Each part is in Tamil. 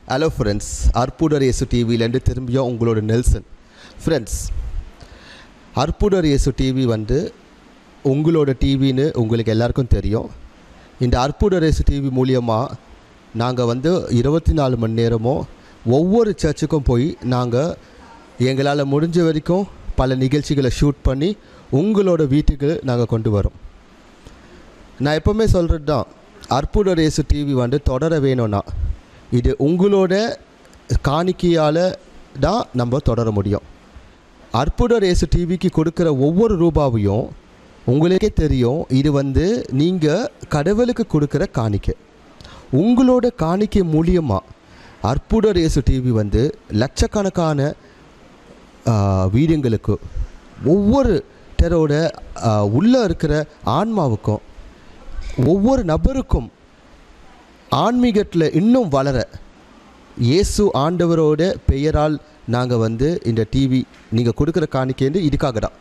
ஹலோ ஃப்ரெண்ட்ஸ் அற்புதர் இயேசு டிவிலேருந்து திரும்பியும் உங்களோட நெல்சன் ஃப்ரெண்ட்ஸ் அற்புதர் இயேசு டிவி வந்து உங்களோட டிவின்னு உங்களுக்கு எல்லாருக்கும் தெரியும் இந்த அற்புதர் இயேசு டிவி மூலியமாக நாங்கள் வந்து இருபத்தி நாலு மணி நேரமும் ஒவ்வொரு சர்ச்சுக்கும் போய் நாங்கள் எங்களால் முடிஞ்ச வரைக்கும் பல நிகழ்ச்சிகளை ஷூட் பண்ணி உங்களோட வீட்டுக்கு நாங்கள் கொண்டு வரோம் நான் எப்போவுமே சொல்கிறது தான் அற்புத ரேசு டிவி வந்து தொடர வேணும்னா இது உங்களோட காணிக்கையால் தான் நம்ம தொடர முடியும் அற்புத ரேசு டிவிக்கு கொடுக்குற ஒவ்வொரு ரூபாவையும் உங்களுக்கே தெரியும் இது வந்து நீங்கள் கடவுளுக்கு கொடுக்குற காணிக்கை உங்களோட காணிக்கை மூலியமாக அற்புத ரேசு டிவி வந்து லட்சக்கணக்கான ஆ, வீடுங்களுக்கு ஒவ்வொரு டரோட உள்ளே இருக்கிற ஆன்மாவுக்கும் ஒவ்வொரு நபருக்கும் ஆன்மீகத்தில் இன்னும் வளர இயேசு ஆண்டவரோட பெயரால் நாங்கள் வந்து இந்த டிவி நீங்கள் கொடுக்குற காணிக்கைன்னு இதுக்காக தான்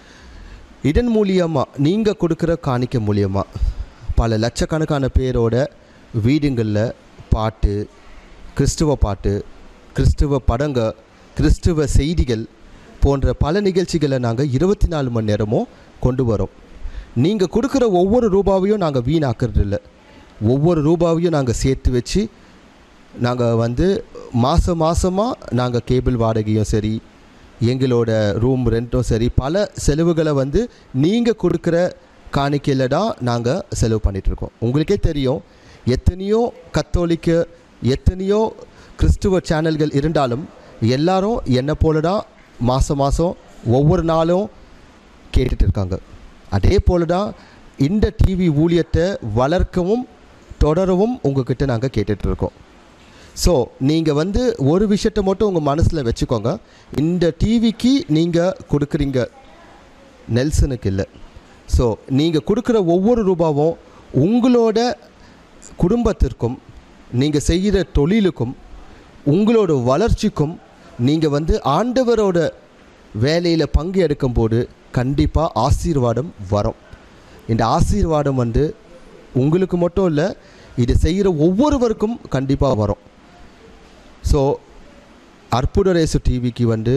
இதன் மூலியமாக நீங்கள் கொடுக்குற காணிக்கை மூலியமாக பல லட்சக்கணக்கான பேரோட வீடுங்களில் பாட்டு கிறிஸ்துவ பாட்டு கிறிஸ்துவ படங்க கிறிஸ்துவ செய்திகள் போன்ற பல நிகழ்ச்சிகளை நாங்கள் இருபத்தி நாலு மணி நேரமும் கொண்டு வரோம் நீங்கள் கொடுக்குற ஒவ்வொரு ரூபாவையும் நாங்கள் வீணாக்குறது இல்லை ஒவ்வொரு ரூபாவையும் நாங்கள் சேர்த்து வச்சு நாங்கள் வந்து மாதம் மாதமாக நாங்கள் கேபிள் வாடகையும் சரி எங்களோட ரூம் ரெண்ட்டும் சரி பல செலவுகளை வந்து நீங்கள் கொடுக்குற காணிக்கையில் தான் நாங்கள் செலவு பண்ணிகிட்ருக்கோம் உங்களுக்கே தெரியும் எத்தனையோ கத்தோலிக்க எத்தனையோ கிறிஸ்துவ சேனல்கள் இருந்தாலும் எல்லாரும் என்னை போல தான் மாதம் மாதம் ஒவ்வொரு நாளும் கேட்டுட்டு இருக்காங்க அதே போல தான் இந்த டிவி ஊழியத்தை வளர்க்கவும் தொடரவும் உங்ககிட்ட நாங்கள் கேட்டுட்ருக்கோம் ஸோ நீங்கள் வந்து ஒரு விஷயத்தை மட்டும் உங்கள் மனசில் வச்சுக்கோங்க இந்த டிவிக்கு நீங்கள் கொடுக்குறீங்க நெல்சனுக்கு இல்லை ஸோ நீங்கள் கொடுக்குற ஒவ்வொரு ரூபாவும் உங்களோட குடும்பத்திற்கும் நீங்கள் செய்கிற தொழிலுக்கும் உங்களோட வளர்ச்சிக்கும் நீங்கள் வந்து ஆண்டவரோட வேலையில் பங்கு எடுக்கும்போது கண்டிப்பாக ஆசீர்வாதம் வரும் இந்த ஆசீர்வாதம் வந்து உங்களுக்கு மட்டும் இல்லை இது செய்கிற ஒவ்வொருவருக்கும் கண்டிப்பாக வரும் ஸோ அற்புத ரேசு டிவிக்கு வந்து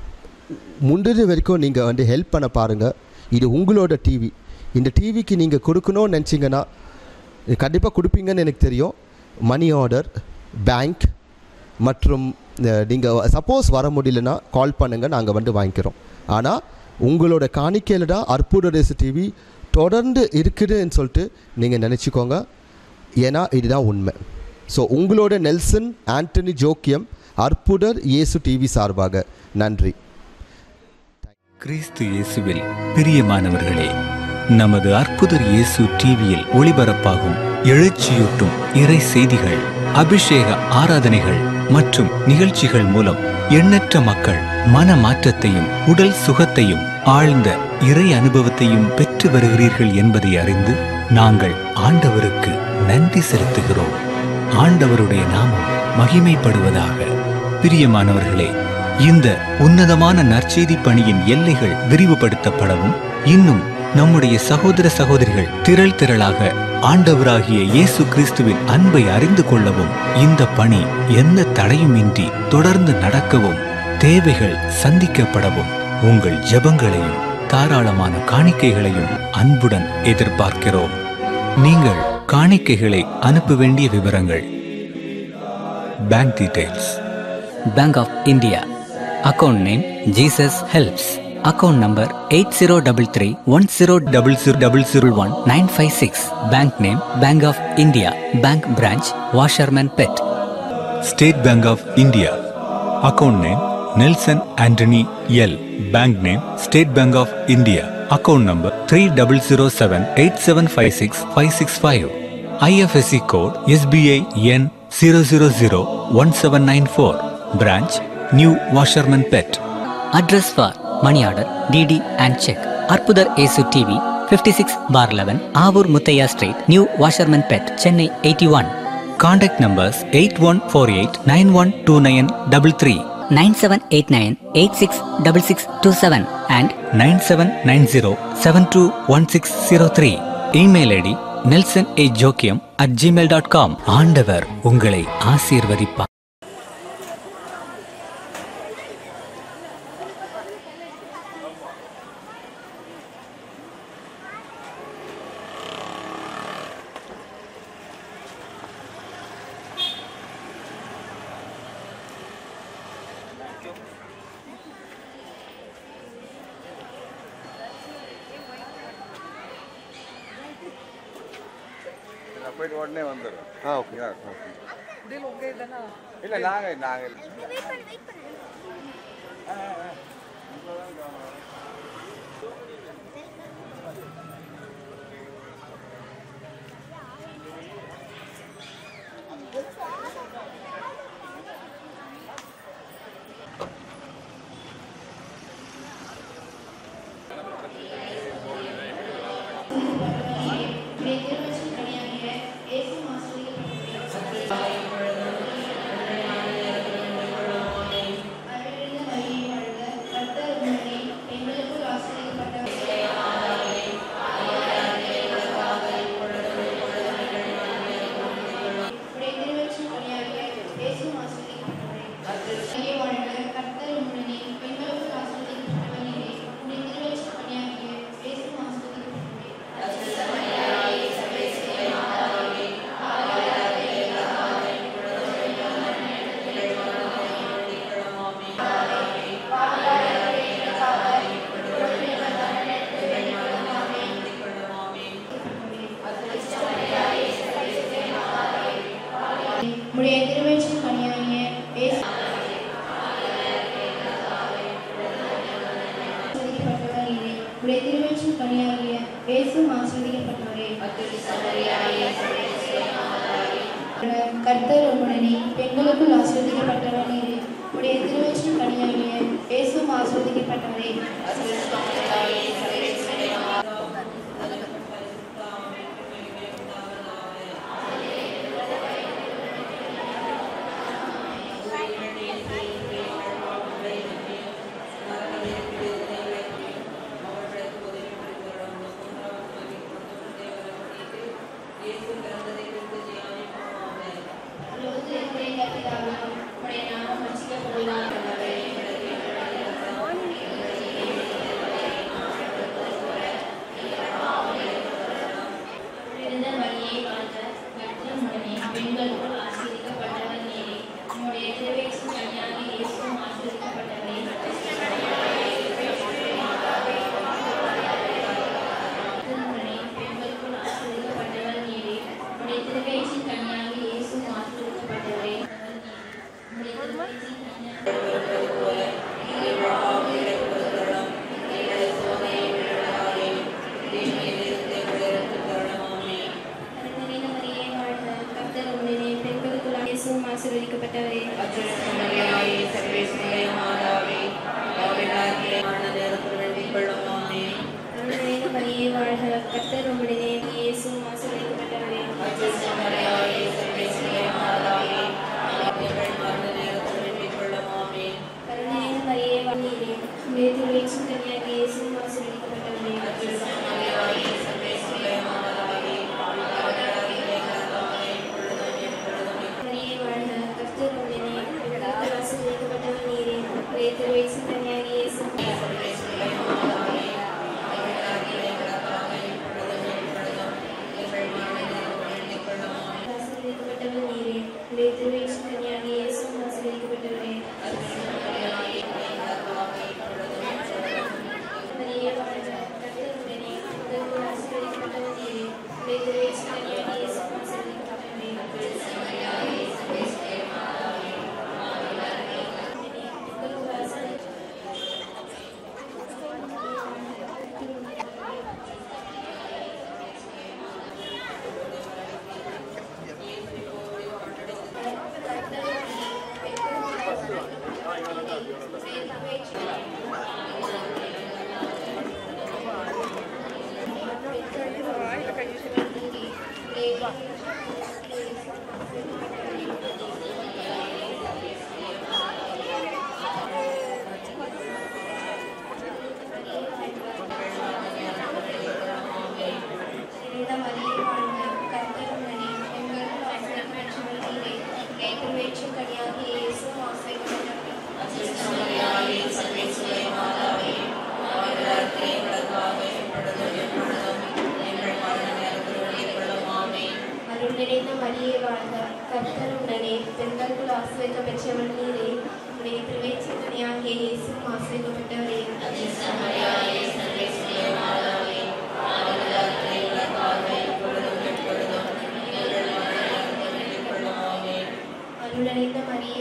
முந்தின வரைக்கும் நீங்கள் வந்து ஹெல்ப் பண்ண பாருங்கள் இது உங்களோட டிவி இந்த டிவிக்கு நீங்கள் கொடுக்கணும்னு நினச்சிங்கன்னா கண்டிப்பாக கொடுப்பீங்கன்னு எனக்கு தெரியும் மணி ஆர்டர் பேங்க் மற்றும் நீங்கள் சப்போஸ் வர முடியலன்னா கால் பண்ணுங்கள் நாங்கள் வந்து வாங்கிக்கிறோம் ஆனால் உங்களோட காணிக்கையில் தான் அற்புத ரேசு டிவி தொடர்ந்து இருக்குதுன்னு சொல்லிட்டு நீங்கள் நினச்சிக்கோங்க ஏன்னா இதுதான் உண்மை ஸோ உங்களோட நெல்சன் ஆண்டனி ஜோக்கியம் அற்புதர் இயேசு டிவி சார்பாக நன்றி கிறிஸ்து இயேசுவில் பிரியமானவர்களே நமது அற்புதர் இயேசு டிவியில் ஒளிபரப்பாகும் எழுச்சியூட்டும் இறை செய்திகள் அபிஷேக ஆராதனைகள் மற்றும் நிகழ்ச்சிகள் மூலம் எண்ணற்ற மக்கள் மன மாற்றத்தையும் உடல் சுகத்தையும் ஆழ்ந்த இறை அனுபவத்தையும் பெற்று வருகிறீர்கள் என்பதை அறிந்து நாங்கள் ஆண்டவருக்கு நன்றி செலுத்துகிறோம் ஆண்டவருடைய நாமம் மகிமைப்படுவதாக பிரியமானவர்களே இந்த உன்னதமான நற்செய்தி பணியின் எல்லைகள் விரிவுபடுத்தப்படவும் இன்னும் நம்முடைய சகோதர சகோதரிகள் திரள் திரளாக ஆண்டவராகிய இயேசு கிறிஸ்துவின் அன்பை அறிந்து கொள்ளவும் இந்த பணி எந்த தடையுமின்றி தொடர்ந்து நடக்கவும் தேவைகள் சந்திக்கப்படவும் உங்கள் ஜெபங்களையும் தாராளமான காணிக்கைகளையும் அன்புடன் எதிர்பார்க்கிறோம் நீங்கள் காணிக்கைகளை அனுப்ப வேண்டிய விவரங்கள் bank details Bank of India. Account name Jesus Helps. Account number 8033 double zero double zero one 956. Bank name Bank of India. Bank branch Washerman Pet. State Bank of India account name Nelson Antony L bank name State Bank of India account number three double zero seven eight seven five six five six five IFSC code SBI N zero zero zero one seven nine four branch new Washermanpet Address for money order, DD and check. Arpudar Esu TV 56 bar 11 Avur Muthaya Street, New Washerman Pet, Chennai 81. Contact numbers eight one four eight nine one two nine double three 9789 866627 and nine seven nine zero seven two one six zero three email ID Nelson A Joachim at Gmail dot com ஆண்டவர் உங்களை ஆசீர்வதிப்பார் போயிட்டு உடனே வந்துடும் ஆ ஓகே இல்லை நாங்கள் நாங்கள் உடைய திருவெற்றின் கனியாகிய இயேசு ஆசீர்வதிக்கப்பட்டவர் நீரே. உடைய திருவெற்றின் கனியாகிய இயேசு ஆசீர்வதிக்கப்பட்டவரே. கர்த்தர் உம்முடனே பெண்களுக்குள் ஆசீர்வதிக்கப்பட்டவர் நீரே உடைய திருவெற்றின் கனியாகிய இயேசு ஆசீர்வதிக்கப்பட்டவரே பெண்களுக்குள் ஆசீர்வதிக்கப்பட்டவர் நீரே உம்முடைய திருவெற்றின் கனியாகிய இயேசு ஆசீர்வதிக்கப்பட்டவரே திருமணி பெண்களுக்குள் ஆசீர்வதிக்கப்பட்டவர் நீரே உடைய திருவயிற்றின் கனியாக இயேசு ஆசீர்வதிக்கப்பட்டவரே உடைய திருவயிற்றின் கனியாக கருணையின மரியே வாழ்க கர்த்தர் உடனே பெண்களுக்குள் இயேசு ஆசீர்வதிக்கப்பட்டவரே கருணையின மரியே வாழ்க கர்த்தர் உடனே இயேசு ஆசீர்வதிக்கப்பட்டவரே கருணையின மரியே வாழ்நீரே உடைய திருவயிற்றின் கனியாக இயேசு ஆசீர்வதிக்கப்பட்டவரே மரியே வாழ்க கர்த்தர் உடனே பெண்களுக்குள் ஆசீர்வதிக்கப்பட்டவர் நீரே உடைய திருவயிற்றின் கனியாக இயேசு ஆசீர்வதிக்கப்பட்டவர் நீரே உடைய திருவயிற்றின் கனியாக இயேசு ஆசீர்வதிக்கப்பட்டவரே மரியே வாழ்க கர்த்தர் உடனே பெண்களுக்குள் ஆசீர்வதிக்கப்பட்டவர் நீரே உடைய திருவயிற்றின் கனியாக இயேசு அருள் நிறைந்த மரியே வாழ்க கர்த்தர் உடனே பெண்களுக்குள் ஆசிரியக்க பெற்றவள் நீரே உடைய திருவேற்றி துணையாகிய இயேசு ஆசிரியக்கப்பட்டவரே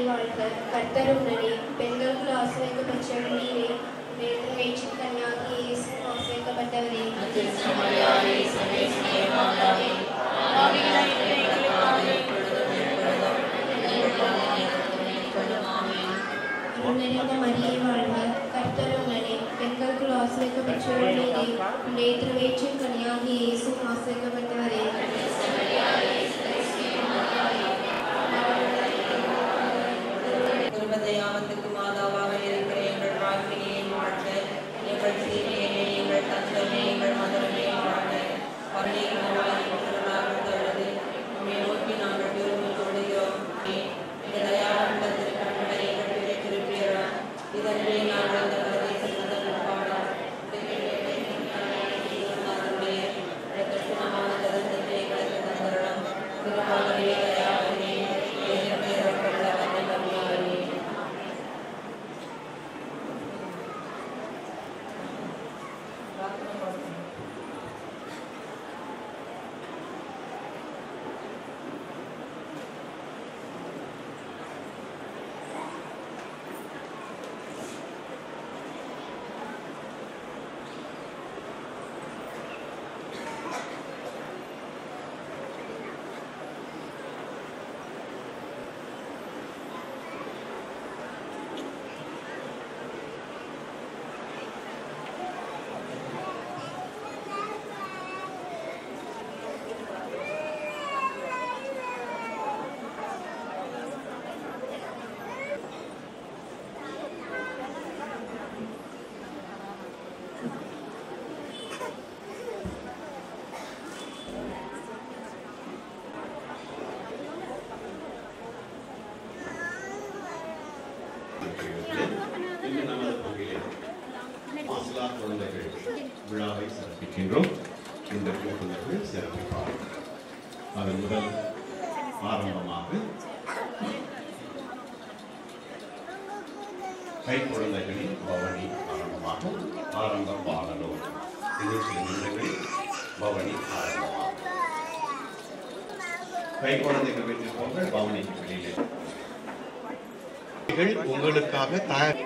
வாழ்க கர்த்தருடனே பெண்களுக்கு ஆசிரியக்க பெற்றவர் நீரே வேதம் வேற்று கன்னியாகி இயேசு ஆசிரியக்கப்பட்டவரே நிறைந்த மரியை வாழ்க கர்த்தருடனே பெண்களுக்கு ஆசிரியக்க பெற்றவர் நீரே வேதம் வேற்று கன்னியாகி இயேசு ஆசிரியக்கப்பட்டவரே குருபதயாமத்துக்கு மாதாவாக இருக்கிற எங்கள் வாழ்க்கையை வாழ்க எங்கள் சீமையை எங்கள் தந்தமே எங்கள் மதமே வாழ்க பள்ளிகளாக தொழுது உண்மை நோக்கி நாங்கள் விரும்பி கொள்கிறோம் இந்த தயாவுள்ள திருக்கண்களை எங்கள் பிறை திருப்பியறோம் இதன்படி நாங்கள் இந்த பிரதேசம் மதப்பிற்பாடு கட்டுணமான தரத்தை கலந்து தந்தரணும் திருப்பாவலே தயாவனே எதிர்ப்பு இறக்கமுள்ள வந்தமையாவே இன்று நமது பங்கிலே மாசிலா குழந்தைகள் விழாவை சிறப்பிக்கின்றோம் இந்த கூட்டுறவு சிறப்பிப்பார் அதன் முதல் ஆரம்பமாக கை குழந்தைகளின் பவனி ஆரம்பமாக ஆரம்ப பாடலோடு இன்னும் சில நிமிடங்களில் பவனி ஆரம்பமாகும் கை குழந்தைகள் வெற்றி போங்கள் பவனிக்கு வெளியிலே நிகழ்ச்சிகள் உங்களுக்காக தயார்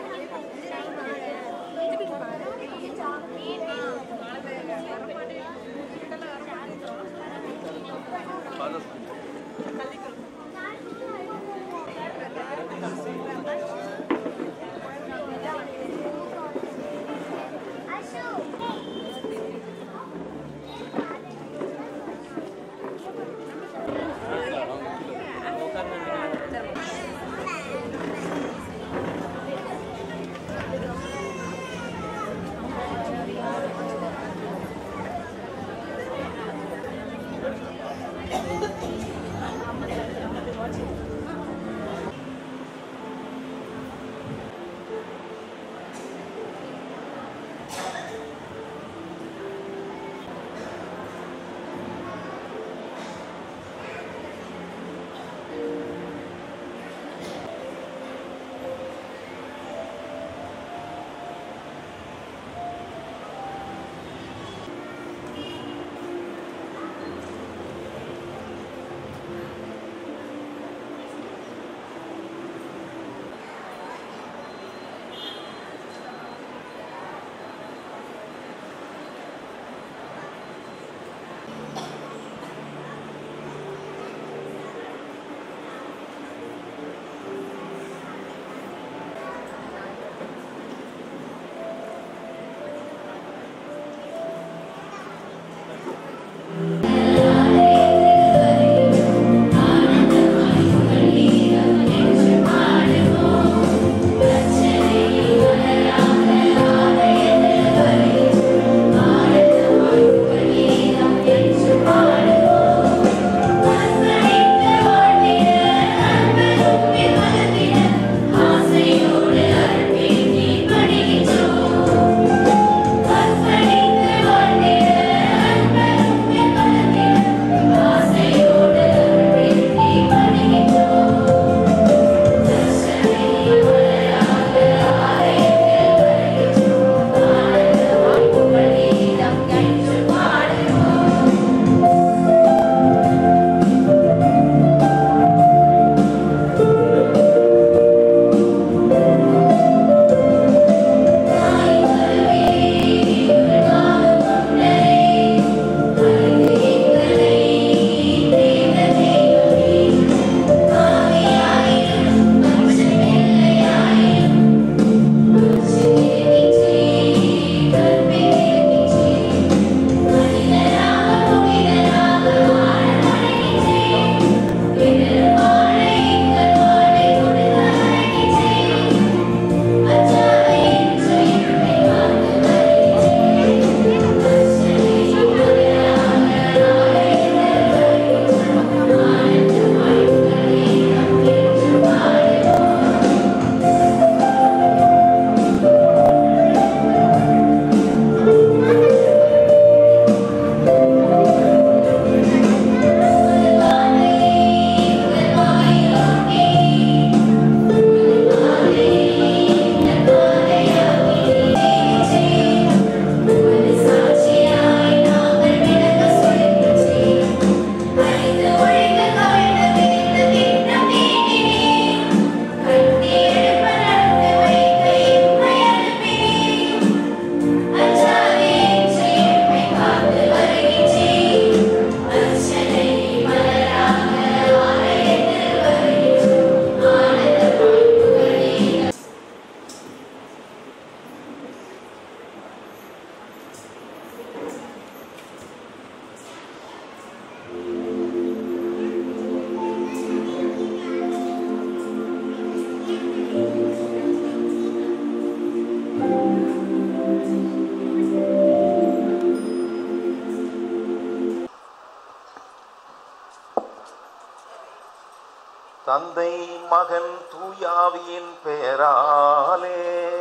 தந்தை மகன் தூயாவியின் பெயராலே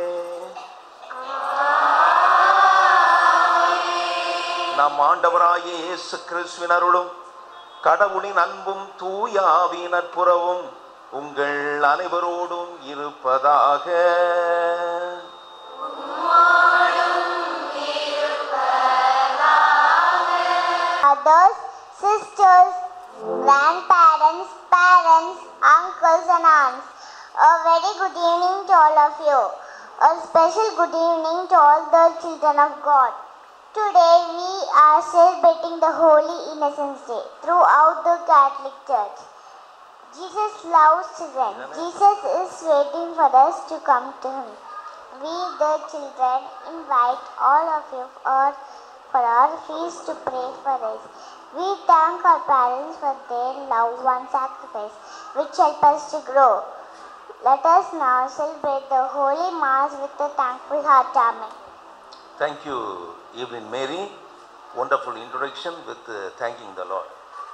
நம் ஆண்டவராகிய இயேசு கிறிஸ்துவின் அருளும் கடவுளின் அன்பும் தூயாவின் நட்புறவும் உங்கள் அனைவரோடும் இருப்பதாக mothers, sisters, grandparents, parents, uncles and aunts. A very good evening to all of you. A special good evening to all the children of God. Today we are celebrating the Holy Innocents Day throughout the Catholic Church. Jesus loves children. Jesus is waiting for us to come to Him. We, the children, invite all of you for, for our feast to pray for us. We thank our parents for their love and sacrifice, which help us to grow. Let us now celebrate the Holy Mass with a thankful heart. Amen. Thank you, Evelyn Mary. Wonderful introduction with uh, thanking the Lord.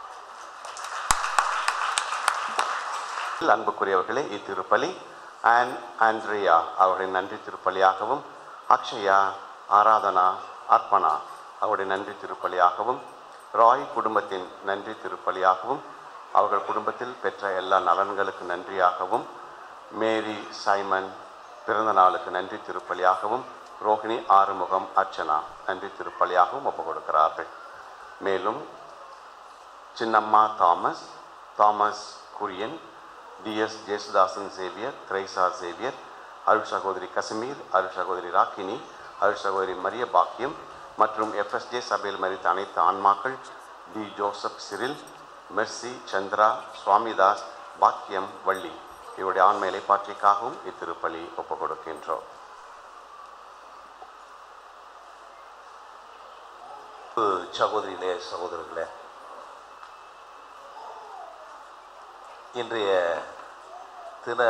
அன்புக்குரியவர்களே இத்திருப்பலி ஆன் ஆண்ட்ரியா அவருடைய நன்றி திருப்பலியாகவும் அக்ஷயா ஆராதனா அர்ப்பணா அவருடைய நன்றி திருப்பலியாகவும் ராய் குடும்பத்தின் நன்றி திருப்பலியாகவும் அவர்கள் குடும்பத்தில் பெற்ற எல்லா நலன்களுக்கு நன்றியாகவும் மேரி சைமன் பிறந்த நாளுக்கு நன்றி திருப்பலியாகவும் ரோஹிணி ஆறுமுகம் அர்ச்சனா நன்றி திருப்பலியாகவும் ஒப்பு கொடுக்கிறார்கள் மேலும் Chinnamma Thomas Thomas Kurian TS Jesudasan Xavier Theresa Xavier Arul சகோதரி கசிமீர் அருள் சகோதரி ராக்கினி அருள் சகோதரி மரிய பாக்கியம் மற்றும் எஃப்எஸ்ஜே சபையில் மறித்த அனைத்து ஆன்மாக்கள் T Joseph Cyril Mercy Chandra Swamidas பாக்கியம் வள்ளி இவருடைய ஆண்மையிலை பாற்றிக்காகவும் இத்திருப்பலி ஒப்புக் கொடுக்கின்றோம் சகோதரிகளே சகோதரர்களே இன்றைய தின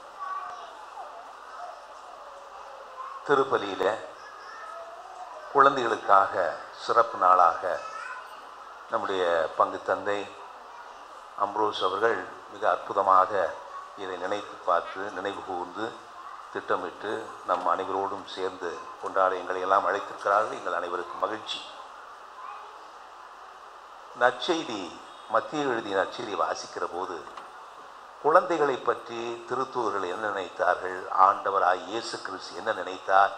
திருப்பலியில குழந்தைகளுக்காக சிறப்பு நாளாக நம்முடைய பங்கு தந்தை அம்ரோஸ் அவர்கள் மிக அற்புதமாக இதை நினைத்து பார்த்து நினைவு கூர்ந்து திட்டமிட்டு நம் அனைவரோடும் சேர்ந்து கொண்டாட எங்களை எல்லாம் அழைத்திருக்கிறார்கள் எங்கள் அனைவருக்கும் மகிழ்ச்சி நற்செய்தி மத்திய எழுதிய நற்செய்தி வாசிக்கிற போது குழந்தைகளை பற்றி திருத்தூதர்கள் என்ன நினைத்தார்கள் ஆண்டவராய் இயேசு கிறிஸ்து என்ன நினைத்தார்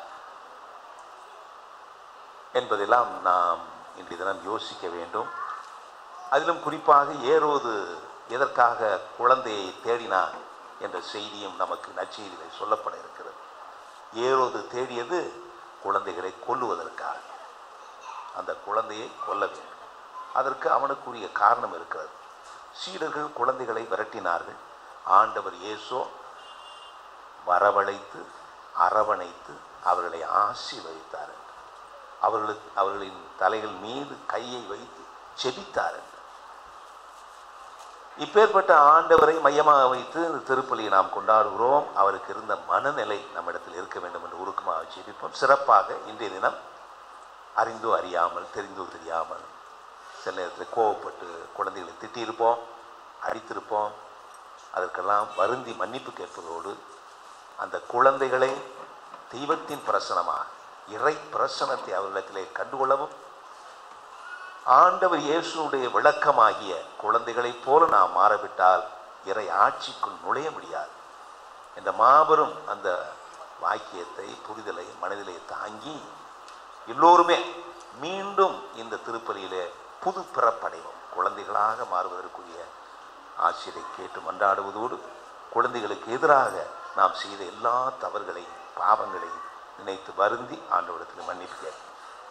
என்பதெல்லாம் நாம் இன்றைய தினம் யோசிக்க வேண்டும் அதிலும் குறிப்பாக ஏரோது எதற்காக குழந்தையை தேடினார் என்ற செய்தியும் நமக்கு நற்செய்தியில் சொல்லப்பட இருக்கிறது ஏரோது தேடியது குழந்தைகளை கொல்லுவதற்காக அந்த குழந்தையை கொல்ல வேண்டும் அதற்கு அவனுக்குரிய காரணம் இருக்கிறது சீடர்கள் குழந்தைகளை விரட்டினார்கள் ஆண்டவர் இயேசோ வரவழைத்து அரவணைத்து அவர்களை ஆசீர்வதித்தார் என்று. அவர்களுக்கு அவர்களின் தலைகள் மீது கையை வைத்து செபித்தார் என்று. இப்பேற்பட்ட ஆண்டவரை மையமாக வைத்து இந்த திருப்பலியை நாம் கொண்டாடுகிறோம் அவருக்கு இருந்த மனநிலை நம்மிடத்தில் இருக்க வேண்டும் என்று உருக்கமாக ஜெபிப்போம் சிறப்பாக இன்றைய தினம் அறிந்தோ அறியாமல் தெரிந்தோ தெரியாமல் சில நேரத்தில் கோவப்பட்டு குழந்தைகளை திட்டியிருப்போம் அடித்திருப்போம் அதற்கெல்லாம் வருந்தி மன்னிப்பு கேட்பதோடு அந்த குழந்தைகளை தெய்வத்தின் பிரசனமாக இறை பிரசனத்தை அவர்களிடத்திலே கண்டுகொள்ளவும் ஆண்டவர் இயேசுடைய விளக்கமாகிய குழந்தைகளைப் போல நாம் மாறவிட்டால் இறை ஆட்சிக்குள் நுழைய முடியாது இந்த மாபெரும் அந்த வாக்கியத்தை புரிதலை மனதிலே தாங்கி எல்லோருமே மீண்டும் இந்த திருப்பலியிலே புது பிறப்படைவோம் குழந்தைகளாக மாறுவதற்குரிய ஆசிரியை கேட்டு மன்றாடுவதோடு குழந்தைகளுக்கு எதிராக நாம் செய்த எல்லா தவறுகளையும் பாவங்களையும் நினைத்து வருந்தி ஆண்டவரிடத்தில் மன்னிப்பு கேட்போம்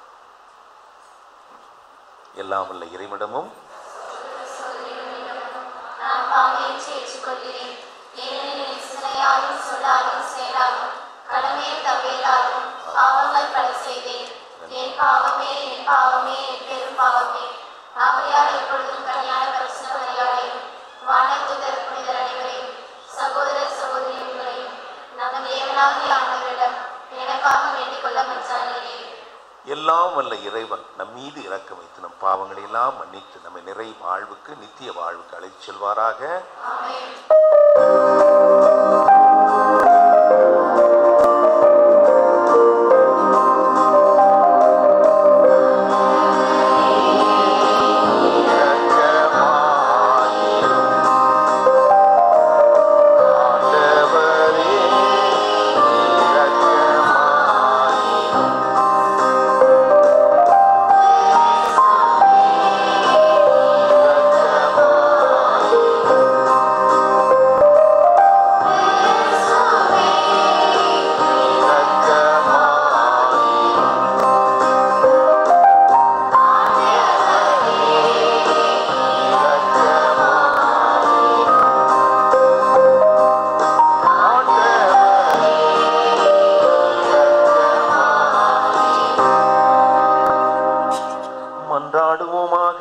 எல்லாம் உள்ள இறைவிடமும் நான் பாவையை ஏற்றுக்கொள்கிறேன் ஏனெனில் என் சிலையாலும் சொல்லாலும் செயலாலும் கடமையை தவிராலும் பாவங்கள் பல செய்தேன் என் பாவமே என் பாவமே என் பெரும் பாவமே ஆகையால் எப்பொழுதும் கல்யாண பரிசுத்தவரையாளையும் வானத்துதர் புனிதர் அனைவரையும் சகோதர சகோதரிகளையும் நம் தேவனாகிய ஆண்டவரிடம் எனக்காக வேண்டிக் கொள்ள மன்றாடினேன் எல்லாம் வல்ல இறைவன் நம் மீது இறக்கம் வைத்து நம் பாவங்களை எல்லாம் மன்னித்து நம்மை நிறை வாழ்வுக்கு நித்திய வாழ்வுக்கு அழைத்து செல்வாராக மன்றாடுவோமாக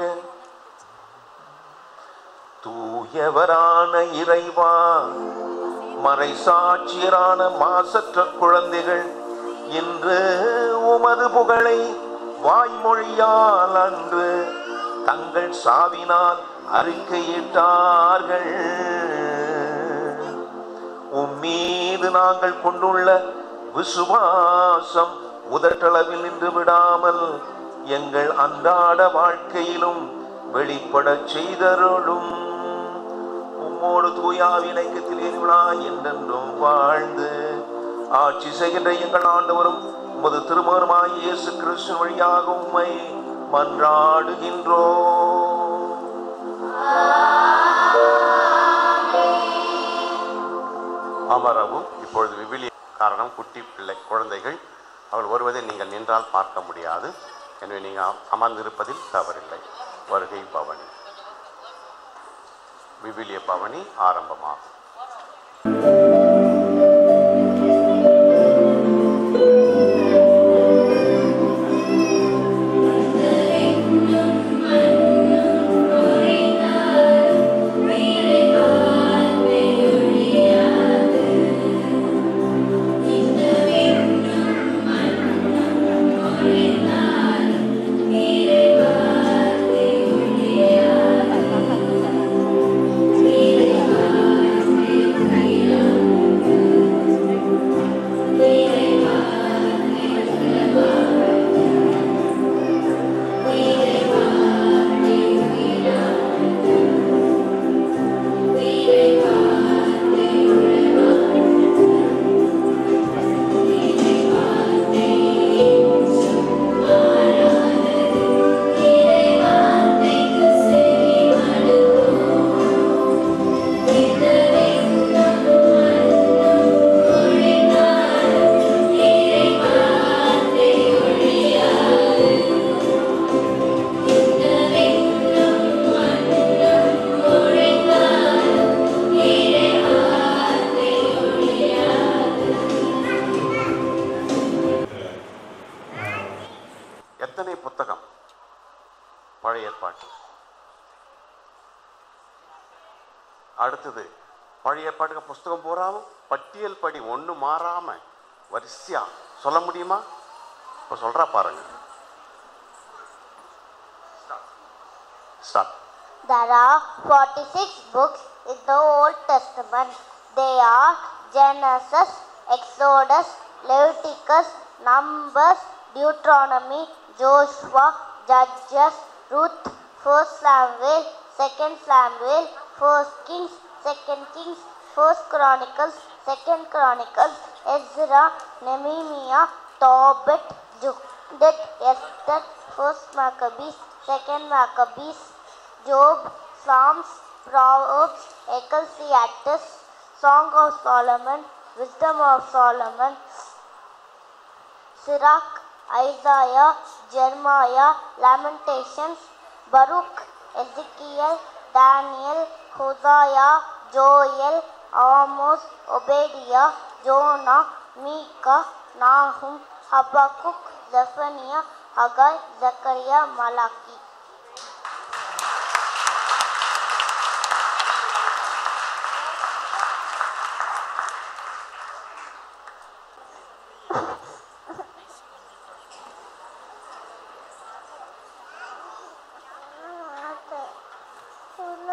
தூயவரான இறைவா மறைசாட்சியரான மாசற்ற குழந்தைகள் இன்று உமது புகழை வாய்மொழியால் அன்று தங்கள் சாவினால் அறிக்கையிட்டார்கள் உம்மீது நாங்கள் கொண்டுள்ள விசுவாசம் உதட்டளவில் நின்று விடாமல் எங்கள் அன்றாட வாழ்க்கையிலும் வெளிப்படச் செய்தருளும் உம்மோடு தூயாவினைக்கத்தில் எரிவிழா என்றென்றும் வாழ்ந்து ஆட்சி செய்கின்ற எங்கள் ஆண்டவரும் உமது திருமருமாய் இயேசு கிறிஸ்து வழியாக உம்மை மன்றாடுகின்றோம் அமரவும் இப்பொழுது விவிலிய காரணம் குட்டி பிள்ளை குழந்தைகள் அவள் வருவதை நீங்கள் நின்றால் பார்க்க முடியாது எனவே நீங்கள் அமர்ந்திருப்பதில் தவறில்லை வருகை பவனி விவிலிய பவனி ஆரம்பமாகும் எத்தனை புத்தகம் பழைய ஏற்பாட்டு அடுத்தது பழைய ஏற்பாட்டுக்கு புஸ்தகம் பூராவும் பட்டியல் படி ஒன்று மாறாம வரிசையா சொல்ல முடியுமா இப்போ சொல்றா பாருங்க start There are 46 books in the Old Testament. They are Genesis, Exodus, Leviticus, Numbers, Deuteronomy, Joshua, Judges, Ruth, 1st Samuel, 2nd Samuel, 1st Kings, 2nd Kings, 1st Chronicles, 2nd Chronicles, Ezra, Nehemiah, Tobit, Judith, Esther, 1st Maccabees, 2nd Maccabees, Job, Psalms, Proverbs, Ecclesiastes, Song of Solomon, Wisdom of Solomon, Sirach, Isaiah, Jeremiah, Lamentations, Baruch, Ezekiel, Daniel, Hosea, Joel, Amos, Obadiah, Jonah, Micah, Nahum, Habakkuk, Zephaniah, Haggai, Zechariah, Malachi.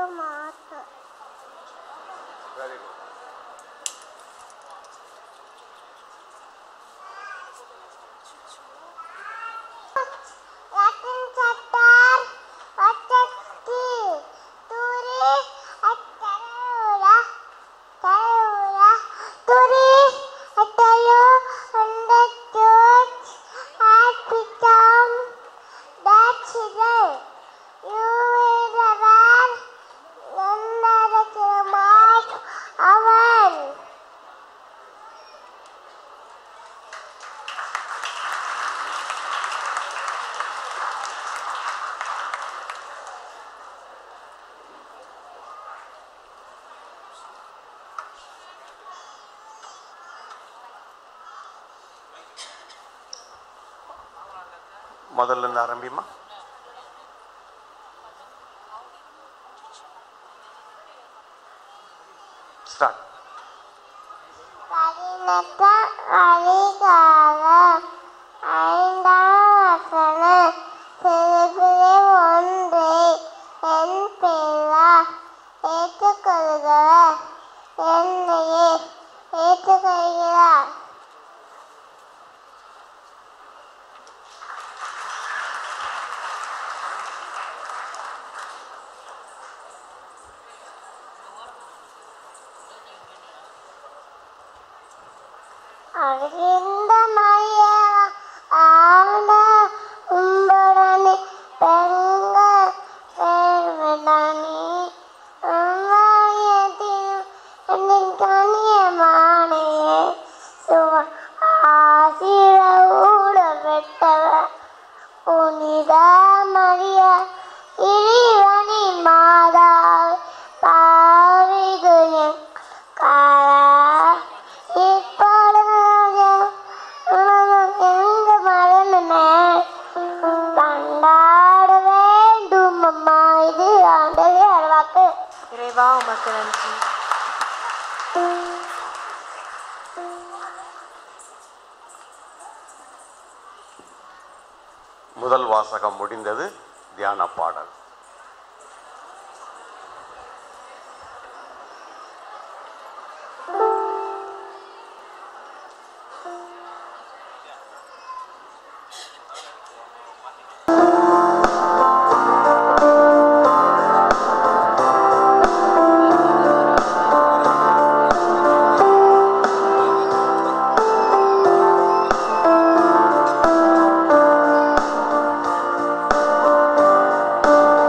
மாட்டேன் very good Latin chapter, Vattakti, Turi, Attarura, Tarura, Turi, Attayu, and the church had become that children. You will run, none of the mark, Avan. முதல்ல இருந்து ஆரம்பிமா ஸ்டார்ட் பதினெட்ட அதிகார ஐந்தாம் வசன சிறுபிறை ஒன்றை என் பிள்ளா ஏற்றுக்கொள்கிற என்னையே ஏற்றுக்கொள்கிறார் அறிந்த மையவா ஆண்ட உம்படனே பெருங்க சேர்வனே உம்மாயத்தின் என்னின் கண்ணியமானே சுவ ஆசிர ஊட பெற்றவர் புனித மரிய இறைவனின் மாதாவை பாவிதுயம் காரா இப்பொழுது எங்க மரணமே கொண்டாட வேண்டும் அம்மா இது ஆண்டது அருவாக்கு இறைவா உமக்கு நன்றி முதல் வாசகம் முடிந்தது தியான பாடல் ஆ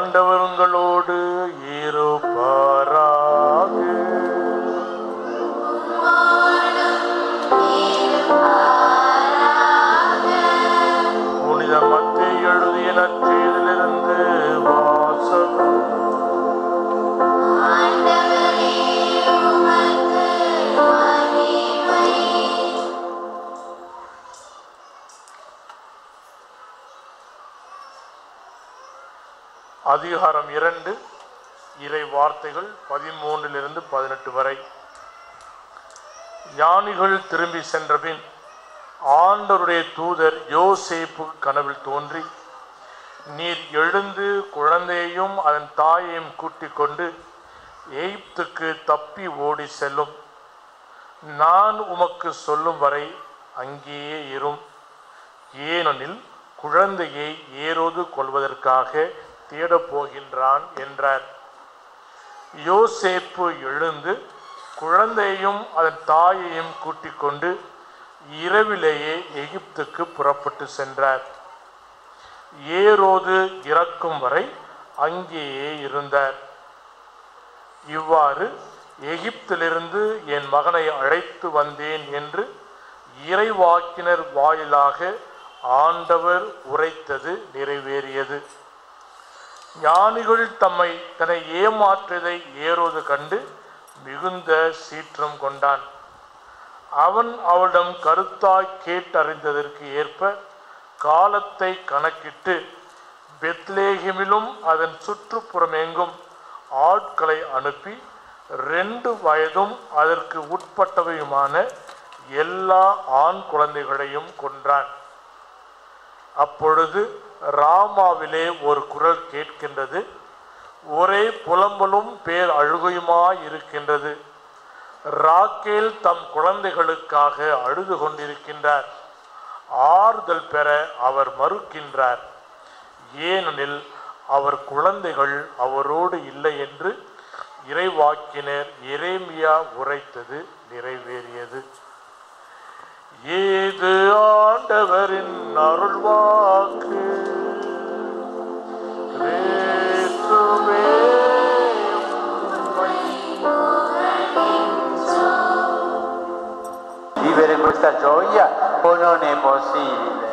ஆண்டவர் உங்களோடு இருப்பாராக புனித மத்திய எழுதிய நற்செய்தியிலிருந்து வாசகம் அதிகாரம் இரண்டு இறை வார்த்தைகள் பதிமூன்றிலிருந்து பதினெட்டு வரை ஞானிகள் திரும்பி சென்றபின் ஆண்டவருடைய தூதர் யோசேப்பு கனவில் தோன்றி நீர் எழுந்து குழந்தையையும் அதன் தாயையும் கூட்டிக் கொண்டு எகிப்துக்கு தப்பி ஓடி செல்லும் நான் உமக்கு சொல்லும் வரை அங்கேயே இரும் ஏனெனில் குழந்தையை ஏரோது கொள்வதற்காக தேடப் போகின்றான் என்றார் யோசேப்பு எழுந்து குழந்தையையும் அதன் தாயையும் கூட்டிக் கொண்டு இரவிலேயே எகிப்துக்கு புறப்பட்டு சென்றார் ஏரோது இறக்கும் வரை அங்கேயே இருந்தார் இவ்வாறு எகிப்திலிருந்து என் மகனை அழைத்து வந்தேன் என்று இறைவாக்கினர் வாயிலாக ஆண்டவர் உரைத்தது நிறைவேறியது ஞானிகள் தம்மை தன்னை ஏமாற்றியதை ஏரோது கண்டு மிகுந்த சீற்றம் கொண்டான் அவன் அவளிடம் கருத்தாய் கேட்டறிந்ததற்கு ஏற்ப காலத்தை கணக்கிட்டு பெத்லேஹிமிலும் அதன் சுற்றுப்புறமெங்கும் ஆட்களை அனுப்பி ரெண்டு வயதும் அதற்கு உட்பட்டவையுமான எல்லா ஆண் குழந்தைகளையும் கொன்றான் அப்பொழுது ராமாவிலே ஒரு குரல் கேட்கின்றது ஒரே புலம்பலும் பேர் அழுகையுமாய் இருக்கின்றது ராக்கேல் தம் குழந்தைகளுக்காக அழுது கொண்டிருக்கின்றார் ஆறுதல் பெற அவர் மறுக்கின்றார் ஏனெனில் அவர் குழந்தைகள் அவரோடு இல்லை என்று இறைவாக்கினர் எரேமியா உரைத்தது நிறைவேறியது ஏது ஆண்டவரின் அருள்வாக்கு கிறிஸ்துவே Vivere questa gioia o non è possibile?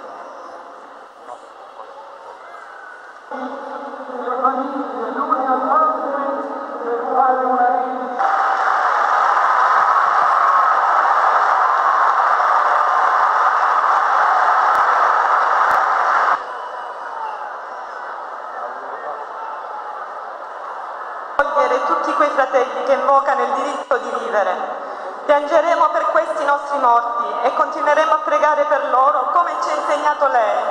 accogliere tutti quei fratelli che invocano il diritto di vivere. Piangeremo per questi nostri morti e continueremo a pregare per loro come ci ha insegnato lei.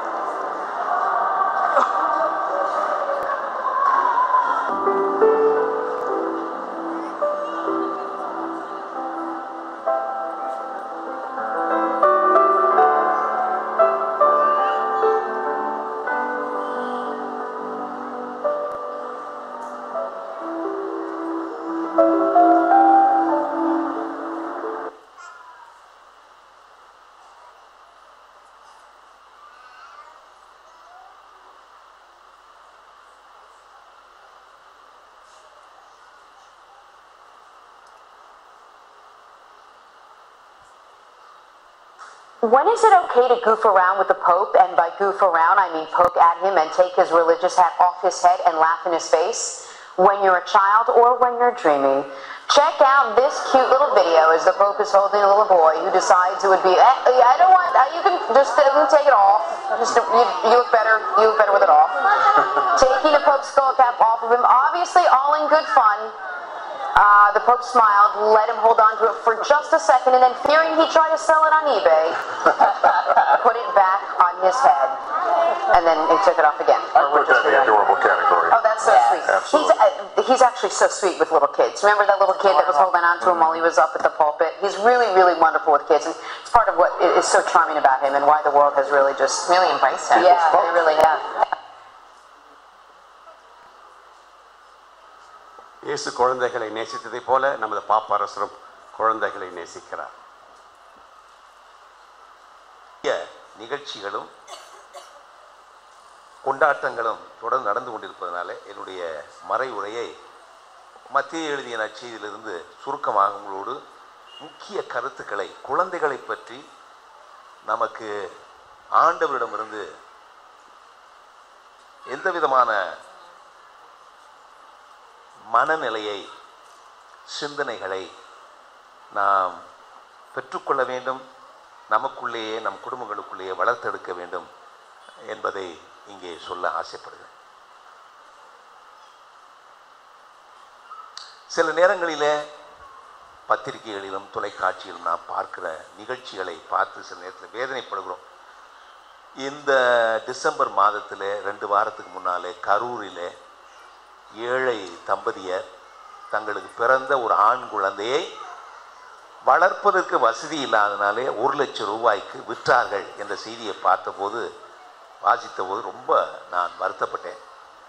When is it okay to goof around with the Pope? And by goof around, I mean poke at him and take his religious hat off his head and laugh in his face? When you're a child or when you're dreaming. Check out this cute little video as the Pope is holding a little boy who decides it would be, eh, I don't want, uh, you can just uh, take it off. Just, you, you look better, you look better with it off. Taking the Pope's skull cap off of him, obviously all in good fun. Uh, the Pope smiled, let him hold on to it for just a second, and then fearing he'd try to sell it on eBay, put it back on his head, and then he took it off again. I put that in the adorable category. Oh, that's so sweet. Absolutely. He's, uh, he's actually so sweet with little kids. Remember that little kid that was holding on to him while he was up at the pulpit? He's really, really wonderful with kids, and it's part of what i- is so charming about him and why the world has really just really embraced him. Yeah, they really have. இயேசு குழந்தைகளை நேசித்ததைப் போல நமது பாப்பரசரும் குழந்தைகளை நேசிக்கிறார் பெரிய நிகழ்ச்சிகளும் கொண்டாட்டங்களும் தொடர்ந்து நடந்து கொண்டிருப்பதனால என்னுடைய மறை உரையை மத்திய எழுதிய நற்செய்தியிலிருந்து சுருக்கமாக உங்களோடு முக்கிய கருத்துக்களை குழந்தைகளை பற்றி நமக்கு ஆண்டவரிடமிருந்து எந்த விதமான மனநிலையை சிந்தனைகளை நாம் பெற்றுக்கொள்ள வேண்டும் நமக்குள்ளேயே நம் குடும்பங்களுக்குள்ளேயே வளர்த்தெடுக்க வேண்டும் என்பதை இங்கே சொல்ல ஆசைப்படுகிறேன் சில நேரங்களிலே பத்திரிகைகளிலும் தொலைக்காட்சியிலும் நாம் பார்க்கிற நிகழ்ச்சிகளை பார்த்து சில நேரத்தில் வேதனைப்படுகிறோம் இந்த டிசம்பர் மாதத்தில் ரெண்டு வாரத்துக்கு முன்னாலே கரூரிலே ஏழை தம்பதியர் தங்களுக்கு பிறந்த ஒரு ஆண் குழந்தையை வளர்ப்பதற்கு வசதி இல்லாதனாலே ஒரு லட்சம் ரூபாய்க்கு விற்றார்கள் என்ற செய்தியை பார்த்தபோது வாசித்தபோது ரொம்ப நான் வருத்தப்பட்டேன்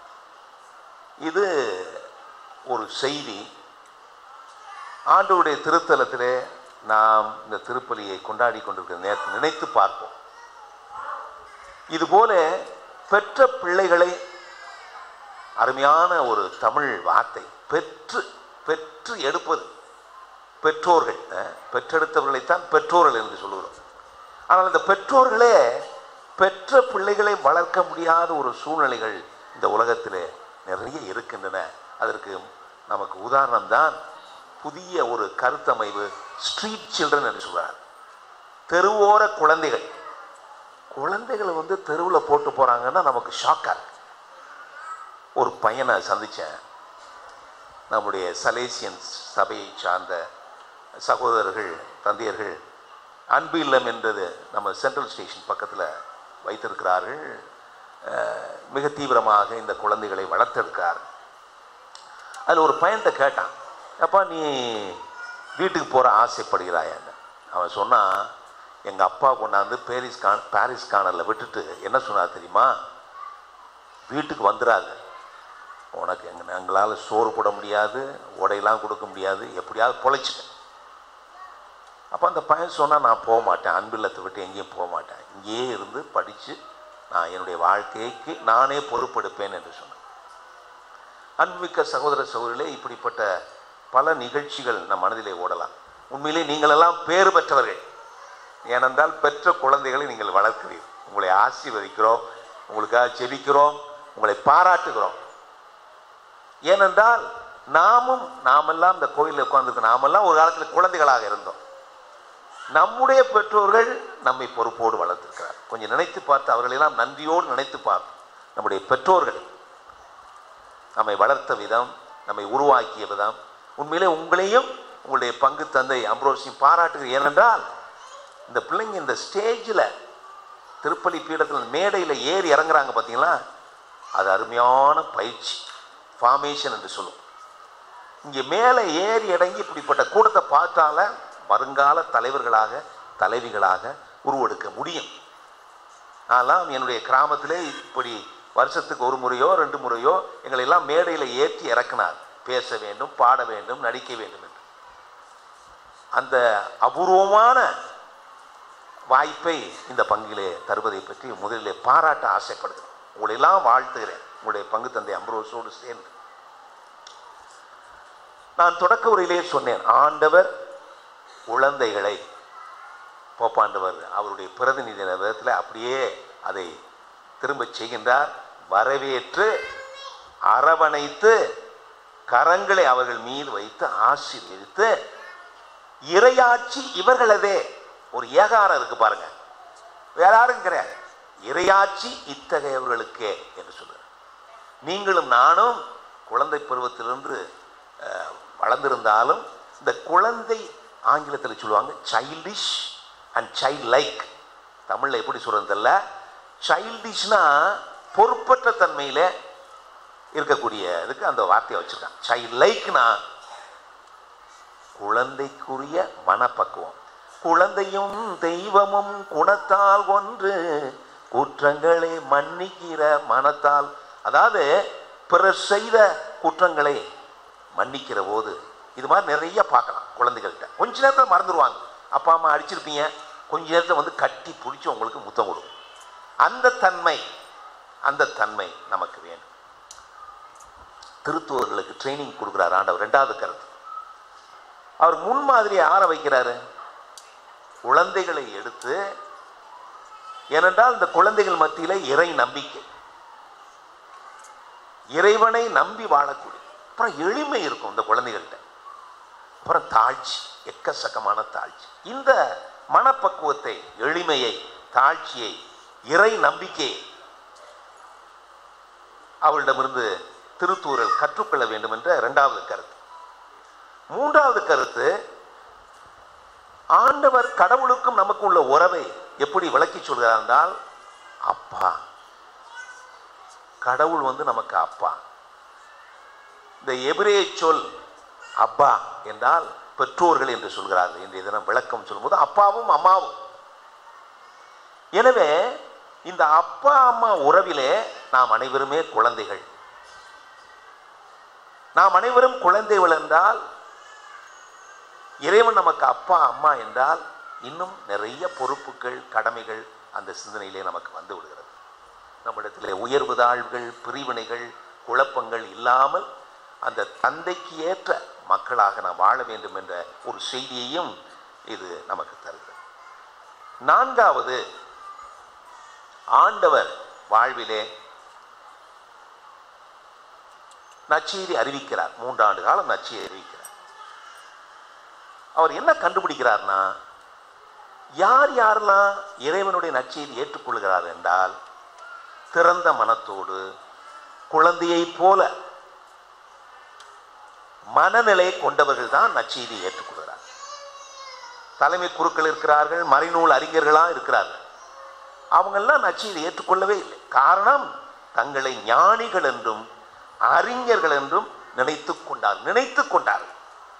இது ஒரு செய்தி ஆண்டவருடைய திருத்தலத்திலே நாம் இந்த திருப்பலியை கொண்டாடி கொண்டிருக்கிற நேரத்தில் நினைத்து பார்ப்போம் இதுபோல பெற்ற பிள்ளைகளை அருமையான ஒரு தமிழ் வார்த்தை பெற்று பெற்று எடுப்பது பெற்றோர்கள் அஹ், பெற்றெடுத்தவர்களைத்தான் பெற்றோர்கள் என்று சொல்லுகிறோம் ஆனால் இந்த பெற்றோர்களே பெற்ற பிள்ளைகளை வளர்க்க முடியாத ஒரு சூழ்நிலைகள் இந்த உலகத்திலே நிறைய இருக்கின்றன அதற்கு நமக்கு உதாரணம் தான் புதிய ஒரு கருத்தமைவு ஸ்ட்ரீட் சில்ட்ரன் என்று சொல்றார் தெருவோர குழந்தைகள் குழந்தைகளை வந்து தெருவில் போட்டு போகிறாங்கன்னா நமக்கு ஷாக்காக இருக்கு ஒரு பையனை சந்தித்தேன் நம்முடைய சலேசியன் சபையை சார்ந்த சகோதரர்கள் தந்தையர்கள் அன்பு இல்லம் என்றது நம்ம சென்ட்ரல் ஸ்டேஷன் பக்கத்தில் வைத்திருக்கிறார்கள் அஹ், மிக தீவிரமாக இந்த குழந்தைகளை வளர்த்தெடுக்கிறார் அதில் ஒரு பையன்கிட்ட கேட்டான் அப்பா நீ வீட்டுக்கு போகிற ஆசைப்படுகிறாயான்னு அவன் சொன்னான் எங்கள் அப்பா கொண்டாந்து பேரிஸ் கான் பாரிஸ் கானலில் விட்டுட்டு என்ன சொன்னார் தெரியுமா வீட்டுக்கு வந்துடாது உனக்கு எங்க எங்களால் சோறு போட முடியாது உடையெல்லாம் கொடுக்க முடியாது எப்படியாவது பொழைச்சிட்டேன் அப்போ அந்த பையன் சொன்னால் நான் போக மாட்டேன் அன்பில்லத்தை விட்டு எங்கேயும் போக மாட்டேன் இங்கேயே இருந்து படித்து நான் என்னுடைய வாழ்க்கைக்கு நானே பொறுப்பெடுப்பேன் என்று சொன்னேன் அன்புமிக்க சகோதர சகோதரிகளே இப்படிப்பட்ட பல நிகழ்ச்சிகள் நம் மனதிலே ஓடலாம் உண்மையிலே நீங்களெல்லாம் பேறு பெற்றவர்கள் ஏனென்றால் பெற்ற குழந்தைகளை நீங்கள் வளர்க்கிறீர்கள் உங்களை ஆசீர்வதிக்கிறோம் உங்களுக்காக செபிக்கிறோம் உங்களை பாராட்டுகிறோம் ஏனென்றால் நாமும் நாமெல்லாம் இந்த கோயிலில் உட்கார்ந்துருக்க நாமெல்லாம் ஒரு காலத்தில் குழந்தைகளாக இருந்தோம் நம்முடைய பெற்றோர்கள் நம்மை பொறுப்போடு வளர்த்திருக்கிறார் கொஞ்சம் நினைத்து பார்த்து அவர்களெல்லாம் நன்றியோடு நினைத்து பார்த்து நம்முடைய பெற்றோர்கள் நம்மை வளர்த்த விதம் நம்மை உருவாக்கிய விதம் உண்மையிலே உங்களையும் உங்களுடைய பங்கு தந்தை அம்ரோசியும் பாராட்டுகிறேன் ஏனென்றால் இந்த பிள்ளைங்க இந்த ஸ்டேஜில் திருப்பலி பீடத்தில் மேடையில் ஏறி இறங்குறாங்க பார்த்தீங்களா அது அருமையான பயிற்சி ஃபார்மேஷன் என்று சொல்லும் இங்கே மேலே ஏறி இறங்கி இப்படிப்பட்ட கூட்டத்தை பார்த்தால வருங்கால தலைவர்களாக தலைவிகளாக உருவெடுக்க முடியும் நான்லாம் என்னுடைய கிராமத்திலே இப்படி வருஷத்துக்கு ஒரு முறையோ ரெண்டு முறையோ எங்களை எல்லாம் மேடையில் ஏற்றி இறக்கினார் பேச வேண்டும் பாட வேண்டும் நடிக்க வேண்டும் என்று அந்த அபூர்வமான வாய்ப்பை இந்த பங்கிலே தருவதை பற்றி முதலிலே பாராட்ட ஆசைப்படுகிறேன் உங்களை எல்லாம் வாழ்த்துகிறேன் உங்களுடைய பங்கு தந்தை அம்ரோஸோடு சேர்ந்து நான் தொடக்க உரையிலே சொன்னேன் ஆண்டவர் குழந்தைகளை போப்பாண்டவர் அவருடைய பிரதிநிதி விதத்தில் அப்படியே அதை திரும்பச் செய்கின்றார் வரவேற்று அரவணைத்து கரங்களை அவர்கள் மீது வைத்து ஆசீர்வதித்து இறையாட்சி இவர்களதே ஒரு ஏகாரம் இருக்கு பாருங்க வேற யாரும் கிடையாது இறையாட்சி இத்தகையவர்களுக்கே என்று சொல்லுகிறார் நீங்களும் நானும் குழந்தை பருவத்திலிருந்து அஹ், வளர்ந்திருந்தாலும் இந்த குழந்தை ஆங்கிலத்தில் சொல்லுவாங்க சைல்டிஷ் அண்ட் சைல்ட் லைக் தமிழில் எப்படி சொல்கிறது தெரியல சைல்டிஷ்னா பொறுப்பற்ற தன்மையில் இருக்கக்கூடிய இதுக்கு அந்த வார்த்தையை வச்சுருக்காங்க சைல்ட் லைக்னா குழந்தைக்குரிய மனப்பக்குவம் குழந்தையும் தெய்வமும் குணத்தால் ஒன்று குற்றங்களை மன்னிக்கிற மனத்தால் அதாவது பிறர் செய்த குற்றங்களை மன்னிக்கிற போது இது மாதிரி நிறைய பார்க்கலாம் குழந்தைகள்கிட்ட கொஞ்ச நேரத்தில் மறந்துடுவாங்க அப்பா அம்மா அடிச்சிருப்பீங்க கொஞ்ச நேரத்தில் வந்து கட்டி பிடிச்சி உங்களுக்கு முத்தம் கொடுக்கும் அந்த தன்மை அந்த தன்மை நமக்கு வேண்டும் திருத்துவர்களுக்கு ட்ரைனிங் கொடுக்குறாரு ஆண்டவர் ரெண்டாவது கருத்து அவர் முன்மாதிரி ஆற வைக்கிறாரு குழந்தைகளை எடுத்து ஏனென்றால் இந்த குழந்தைகள் மத்தியில இறை நம்பிக்கை இறைவனை நம்பி வாழக்கூடிய அப்புறம் எளிமை இருக்கும் இந்த குழந்தைகள்கிட்ட அப்புறம் தாழ்ச்சி எக்கச்சக்கமான தாழ்ச்சி இந்த மனப்பக்குவத்தை எளிமையை தாழ்ச்சியை இறை நம்பிக்கையை அவளிடமிருந்து திருத்தூரல் கற்றுக்கொள்ள வேண்டும் என்ற இரண்டாவது கருத்து மூன்றாவது கருத்து ஆண்டவர் கடவுளுக்கும் நமக்கு உள்ள உறவை எப்படி விளக்கி சொல்கிறார் என்றால் அப்பா கடவுள் வந்து நமக்கு அப்பா இந்த எபிரேய சொல் அப்பா என்றால் பெற்றோர்கள் என்று சொல்கிறார்கள் இன்றைய தினம் விளக்கம் சொல்லும்போது அப்பாவும் அம்மாவும் எனவே இந்த அப்பா அம்மா உறவிலே நாம் அனைவருமே குழந்தைகள் நாம் அனைவரும் குழந்தைகள் என்றால் இறைவன் நமக்கு அப்பா அம்மா என்றால் இன்னும் நிறைய பொறுப்புகள் கடமைகள் அந்த சிந்தனையிலே நமக்கு வந்து விடுகிறது நம்மிடத்திலே உயர்வு தாழ்வுகள் பிரிவினைகள் குழப்பங்கள் இல்லாமல் அந்த தந்தைக்கு ஏற்ற மக்களாக நாம் வாழ வேண்டும் என்ற ஒரு செய்தியையும் இது நமக்கு தருகிறது நான்காவது ஆண்டவர் வாழ்விலே நச்செய்தி அறிவிக்கிறார் மூன்றாண்டு காலம் நச்செய்தி அறிவிக்கிறார் அவர் என்ன கண்டுபிடிக்கிறார்னா யார் யாரெல்லாம் இறைவனுடைய நச்செய்தி ஏற்றுக்கொள்கிறார் என்றால் திறந்த மனத்தோடு குழந்தையைப் போல மனநிலை கொண்டவர்கள் தான் நச்செய்தி ஏற்றுக்கொள்கிறார் தலைமை குருக்கள் இருக்கிறார்கள் மறைநூல் அறிஞர்களா இருக்கிறார்கள் அவங்கெல்லாம் நச்செய்தி ஏற்றுக்கொள்ளவே இல்லை காரணம் தங்களை ஞானிகள் என்றும் அறிஞர்கள் என்றும் நினைத்து கொண்டார் நினைத்து கொண்டார்கள்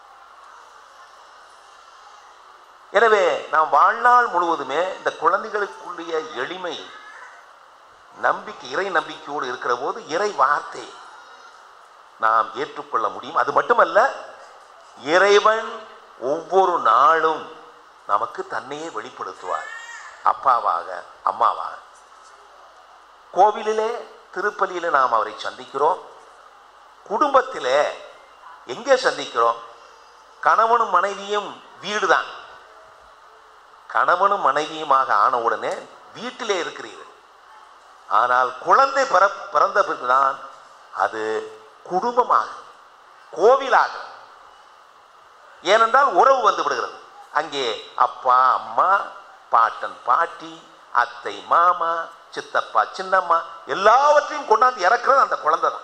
எனவே நாம் வாழ்நாள் முழுவதுமே இந்த குழந்தைகளுக்குரிய எளிமை நம்பிக்கை இறை நம்பிக்கையோடு இருக்கிற போது இறை வார்த்தை நாம் ஏற்றுக்கொள்ள முடியும் அது மட்டுமல்ல இறைவன் ஒவ்வொரு நாளும் நமக்கு தன்னையே வெளிப்படுத்துவார் அப்பாவாக அம்மாவாக கோவிலிலே திருப்பலியிலே நாம் அவரை சந்திக்கிறோம் குடும்பத்திலே எங்கே சந்திக்கிறோம் கணவனும் மனைவியும் வீடுதான் கணவனும் மனைவியுமாக ஆன உடனே வீட்டிலே இருக்கிறீர்கள் ஆனால் குழந்தை பிற பிறந்த பிறகுதான் அது குடும்பமாக கோவிலாக ஏனென்றால் உறவு வந்து விடுகிறது அங்கே அப்பா அம்மா பாட்டன் பாட்டி அத்தை மாமா சித்தப்பா சின்னம்மா எல்லாவற்றையும் கொண்டாந்து இறக்குறது அந்த குழந்தை தான்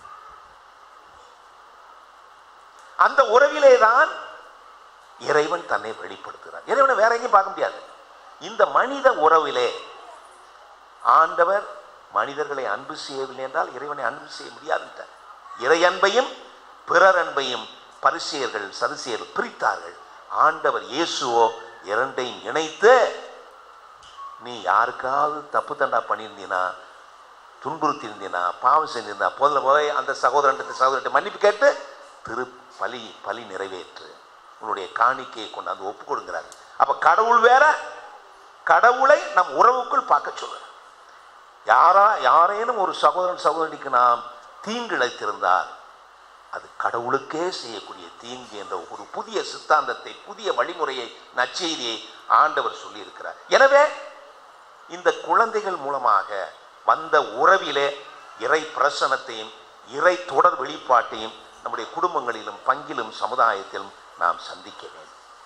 அந்த உறவிலே தான் இறைவன் தன்னை வெளிப்படுத்துகிறார் இறைவனை வேற எங்கேயும் பார்க்க முடியாது இந்த மனித உறவிலே ஆண்டவர் மனிதர்களை அன்பு செய்யவில்லை என்றால் இறைவனை அன்பு செய்ய முடியாது இறை அன்பையும் பிறர் அன்பையும் பரிசெயர்கள் சதுசியர்கள் பிரித்தார்கள் ஆண்டவர் இயேசுவோ இரண்டையும் இணைத்து நீ யாருக்காவது தப்பு தண்டா பண்ணியிருந்தீனா துன்புறுத்தி இருந்தீனா பாவம் செஞ்சிருந்தா முதல்ல போய் அந்த சகோதரன் சகோதரன் மன்னிப்பு கேட்டு திரு பலி பலி நிறைவேற்று உன்னுடைய காணிக்கையை கொண்டாந்து ஒப்பு கொடுங்கிறார் அப்ப கடவுள் வேற கடவுளை நம் உறவுக்குள் பார்க்க சொல்லுற யாரா யாரேனும் ஒரு சகோதரன் சகோதரிக்கு நாம் தீங்கு இழைத்திருந்தால் அது கடவுளுக்கே செய்யக்கூடிய தீங்கு என்ற ஒரு புதிய சித்தாந்தத்தை புதிய வழிமுறையை நச்செய்தியை ஆண்டவர் சொல்லியிருக்கிறார் எனவே இந்த குழந்தைகள் மூலமாக வந்த உறவிலே இறை பிரசனத்தையும் இறை தொடர் வெளிப்பாட்டையும் நம்முடைய குடும்பங்களிலும் பங்கிலும் சமுதாயத்திலும் நாம் சந்திக்க வேண்டும்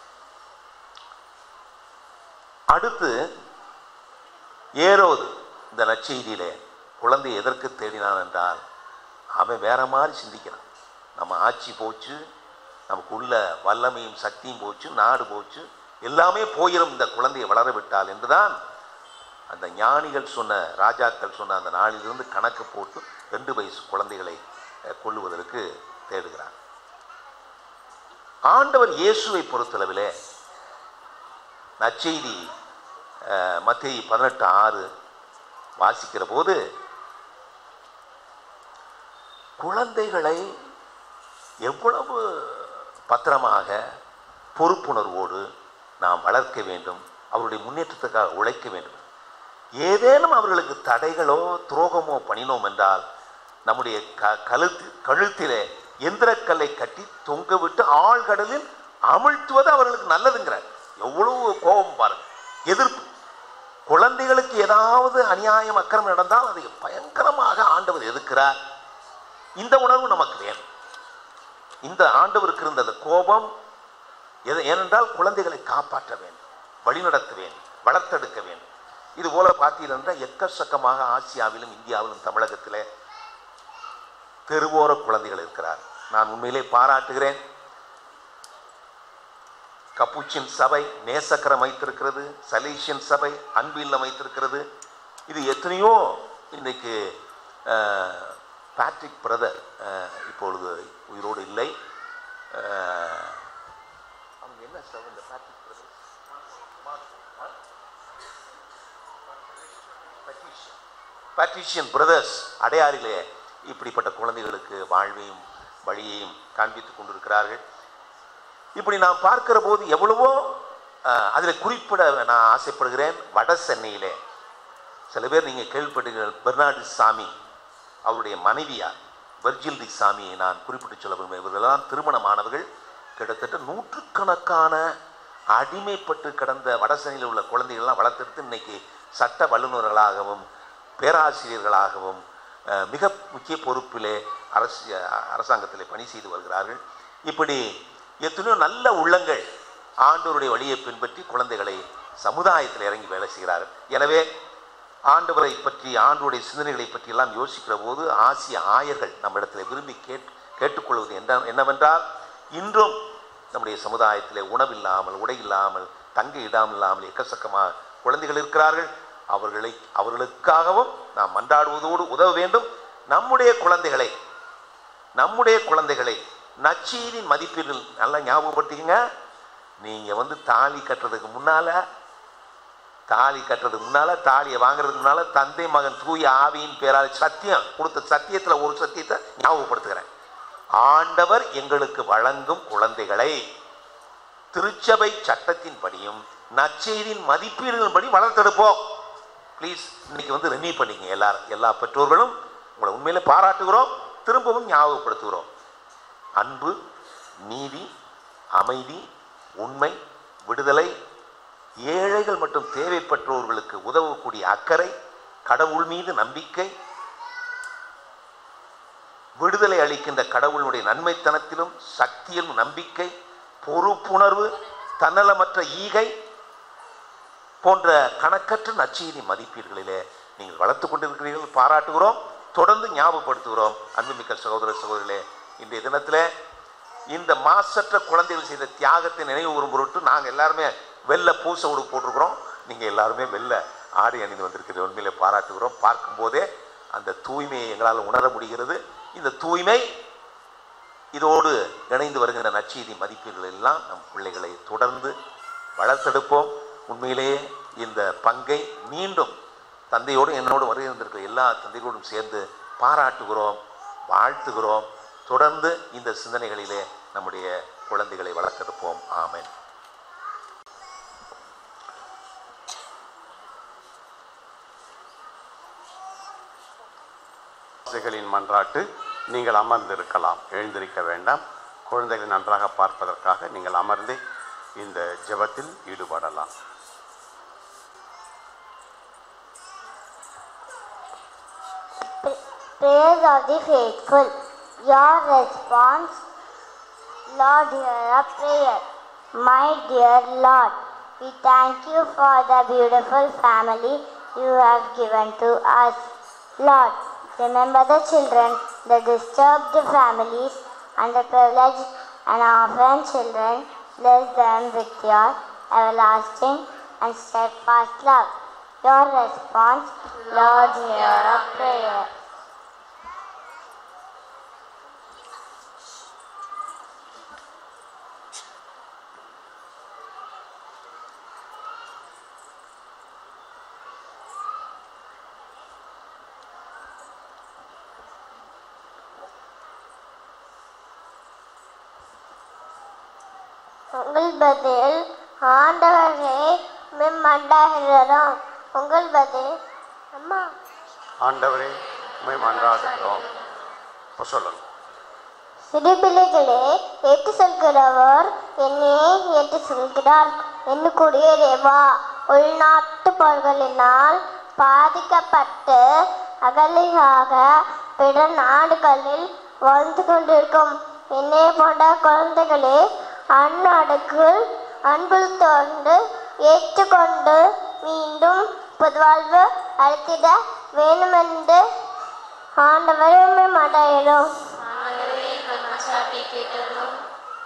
அடுத்து ஏரோது இந்த நற்செய்தியிலே குழந்தை எதற்கு தேடினான் என்றால் அவன் வேற மாதிரி சிந்திக்கிறான் நம்ம ஆட்சி போச்சு நமக்கு உள்ள வல்லமையும் சக்தியும் போச்சு நாடு போச்சு எல்லாமே போயிடும் இந்த குழந்தையை வளர விட்டால் என்றுதான் அந்த ஞானிகள் சொன்ன ராஜாக்கள் சொன்ன அந்த நாளிலிருந்து கணக்கு போட்டு ரெண்டு வயசு குழந்தைகளை கொள்ளுவதற்கு தேடுகிறார் ஆண்டவர் இயேசுவை பொறுத்தளவிலே நச்செய்தி மத்திய பதினெட்டு ஆறு வாசிக்கிற போது குழந்தைகளை எவ்வளவு பத்திரமாக பொறுப்புணர்வோடு நாம் வளர்க்க வேண்டும் அவருடைய முன்னேற்றத்துக்காக உழைக்க வேண்டும் ஏதேனும் அவர்களுக்கு தடைகளோ துரோகமோ பண்ணினோம் என்றால் நம்முடைய க கழுத்து கழுத்திலே எந்திரக்கல்லை கட்டி தொங்க விட்டு ஆழ்கடலில் அமிழ்த்துவது அவர்களுக்கு நல்லதுங்கிறார் எவ்வளவு கோபம் பாருங்க எதிர்ப்பு குழந்தைகளுக்கு ஏதாவது அநியாயம் அக்கிரமம் நடந்தால் அதை பயங்கரமாக ஆண்டவர் எதிர்க்கிறார் இந்த உணர்வு நமக்கு வேணும் இந்த ஆண்டவருக்கு இருந்த அந்த கோபம் எது- ஏனென்றால் குழந்தைகளை காப்பாற்ற வேண்டும் வழிநடத்த வேண்டும் வளர்த்தெடுக்க வேண்டும் இது போல பார்த்தீங்கன்னா எக்கச்சக்கமாக ஆசியாவிலும் இந்தியாவிலும் தமிழகத்திலே தெருவோர குழந்தைகள் இருக்கிறார் நான் உண்மையிலே பாராட்டுகிறேன் கப்புச்சின் சபை நேசக்கரம் வைத்திருக்கிறது சலேஷியன் சபை அன்பில்லம் வைத்திருக்கிறது இது எத்தனையோ இன்னைக்கு அஹ், பேட்ரிக் பிரதர் அஹ், இப்பொழுது உயிரோடு இல்லை அஹ், அவங்க என்ன சபை இந்த பேட்ரிக் பிரதர் பேட்ரிஷியன் பிரதர்ஸ் அடையாறிலே இப்படிப்பட்ட குழந்தைகளுக்கு வாழ்வையும் வழியையும் காண்பித்துக் கொண்டிருக்கிறார்கள் இப்படி நாம் பார்க்கிற போது எவ்வளவோ அதில் குறிப்பிட நான் ஆசைப்படுகிறேன் வட சென்னையிலே சில பேர் நீங்கள் கேள்விப்பட்டீர்கள் பெர்னாடு சாமி அவருடைய மனைவியார் வெர்ஜில் டி சாமியை நான் குறிப்பிட்டு சொல்ல விரும்புகிறேன் இவர்களெல்லாம் திருமணமானவர்கள் கிட்டத்தட்ட நூற்றுக்கணக்கான அடிமைப்பட்டு கிடந்த வடசென்னையில் உள்ள குழந்தைகள்லாம் வளர்த்தெடுத்து இன்னைக்கு சட்ட வல்லுநர்களாகவும் பேராசிரியர்களாகவும் அஹ், மிக முக்கிய பொறுப்பிலே அரசு அரசாங்கத்திலே பணி செய்து வருகிறார்கள் இப்படி எத்தனையோ நல்ல உள்ளங்கள் ஆண்டவருடைய வழியை பின்பற்றி குழந்தைகளை சமுதாயத்தில் இறங்கி வேலை செய்கிறார்கள் எனவே ஆண்டவரை பற்றி ஆண்டவருடைய சிந்தனைகளை பற்றி எல்லாம் யோசிக்கிற போது ஆசிய ஆயர்கள் நம்மிடத்தில் விரும்பி கேட் கேட்டுக்கொள்வது என்ன என்னவென்றால் இன்றும் நம்முடைய சமுதாயத்திலே உணவில்லாமல் உடை இல்லாமல் தங்க இடம் இல்லாமல் எக்கச்சக்கமாக குழந்தைகள் இருக்கிறார்கள் அவர்களை அவர்களுக்காகவும் நாம் மன்றாடுவதோடு உதவ வேண்டும் நம்முடைய குழந்தைகளை நம்முடைய குழந்தைகளை நச்சீரின் மதிப்பீடு நல்லா ஞாபகப்படுத்திக்கங்க நீங்கள் வந்து தாலி கட்டுறதுக்கு முன்னால் தாலி கட்டுறதுக்கு முன்னால் தாலியை வாங்குறதுக்கு முன்னால் தந்தை மகன் தூய ஆவியின் பேரால் சத்தியம் கொடுத்த சத்தியத்தில் ஒரு சத்தியத்தை ஞாபகப்படுத்துகிறேன் ஆண்டவர் எங்களுக்கு வழங்கும் குழந்தைகளை திருச்சபை சட்டத்தின்படியும் நற்செய்தியின் மதிப்பீடுகளின்படி வளர்த்தெடுப்போம் ப்ளீஸ் இன்னைக்கு வந்து ரெனியூ பண்ணிங்க எல்லாரும் எல்லா பெற்றோர்களும் உங்களை உண்மையிலே பாராட்டுகிறோம் திரும்பவும் ஞாபகப்படுத்துகிறோம் அன்பு நீதி அமைதி உண்மை விடுதலை ஏழைகள் மற்றும் தேவைப்பட்டோர்களுக்கு உதவக்கூடிய அக்கறை கடவுள் மீது நம்பிக்கை விடுதலை அளிக்கின்ற கடவுளுடைய நன்மைத்தனத்திலும் சக்தியிலும் நம்பிக்கை பொறுப்புணர்வு தன்னலமற்ற ஈகை போன்ற கணக்கற்ற நற்செய்தி மதிப்பீடுகளிலே நீங்கள் வளர்த்து கொண்டிருக்கிறீர்கள் பாராட்டுகிறோம் தொடர்ந்து ஞாபகப்படுத்துகிறோம் அன்புமிக்க சகோதர சகோதரிகளே இன்றைய தினத்தில் இந்த மாசற்ற குழந்தைகள் செய்த தியாகத்தை நினைவு கூறும் பொருட்டு நாங்கள் எல்லாருமே வெள்ளை பூச உடுப்பு போட்டிருக்கிறோம் நீங்கள் எல்லாருமே வெள்ளை ஆடை அணிந்து வந்திருக்கிறது உண்மையிலே பாராட்டுகிறோம் பார்க்கும்போதே அந்த தூய்மையை எங்களால் உணர முடிகிறது இந்த தூய்மை இதோடு இணைந்து வருகின்ற நற்செய்தி மதிப்பீடுகள் எல்லாம் நம் பிள்ளைகளை தொடர்ந்து வளர்த்தெடுப்போம் உண்மையிலேயே இந்த பங்கை மீண்டும் தந்தையோடு என்னோடு வருகின்றிருக்கிற எல்லா தந்தைகளோடும் சேர்ந்து பாராட்டுகிறோம் வாழ்த்துகிறோம் தொடர்ந்து இந்த சிந்தனைகளிலே நம்முடைய குழந்தைகளை வளர்த்தெடுப்போம் ஆமென் குழந்தைகளின் மன்றாட்டு நீங்கள் அமர்ந்திருக்கலாம் எழுந்திருக்க வேண்டாம் குழந்தைகளை நன்றாக பார்ப்பதற்காக நீங்கள் அமர்ந்து இந்த ஜெபத்தில் ஈடுபடலாம் Prayers of the faithful. Your response, Lord, hear our prayer. My dear Lord, we thank you for the beautiful family you have given to us. Lord, remember the children, the disturbed families, and the privileged and orphan children. Bless them with your everlasting and steadfast love. Your response, Lord, hear our prayer. உங்கள் பதில் ஆண்டவரே மிம்மண்டாகிறோம் உங்கள் பதில் அம்மா ஆண்டவரே உண்மை மன்றாடுகிறோம் இப்போ சொல்லுங்க சிறு பிள்ளைகளே ஏற்று சொல்கிறவர் என்னையே ஏற்று சொல்கிறார் என்று கூடிய தேவா உள்நாட்டு போர்களினால் பாதிக்கப்பட்டு அகலியாக பிற நாடுகளில் வாழ்ந்து கொண்டிருக்கும் என்னை போன்ற குழந்தைகளே அந்நாடுக்குள் அன்பில் தோன்று ஏற்றுக்கொண்டு மீண்டும் புதுவாழ்வு அளித்திட வேண்டுமென்று ஆண்டவரை மடையிடும் ஆண்டவரே எங்கள் மன்றாட்டை கேட்டருளும்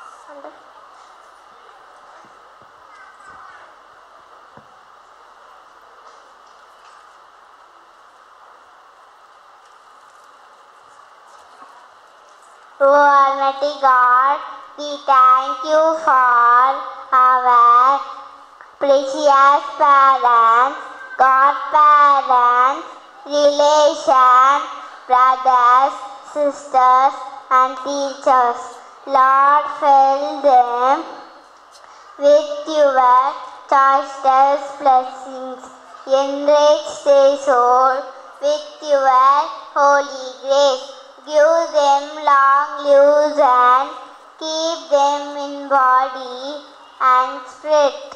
O Almighty God, we thank you for our precious parents, godparents, relations, brothers, sisters, and teachers. Lord, fill them with your choicest blessings. Enrich their soul with your holy grace. Give them long lives and keep them in body and spirit.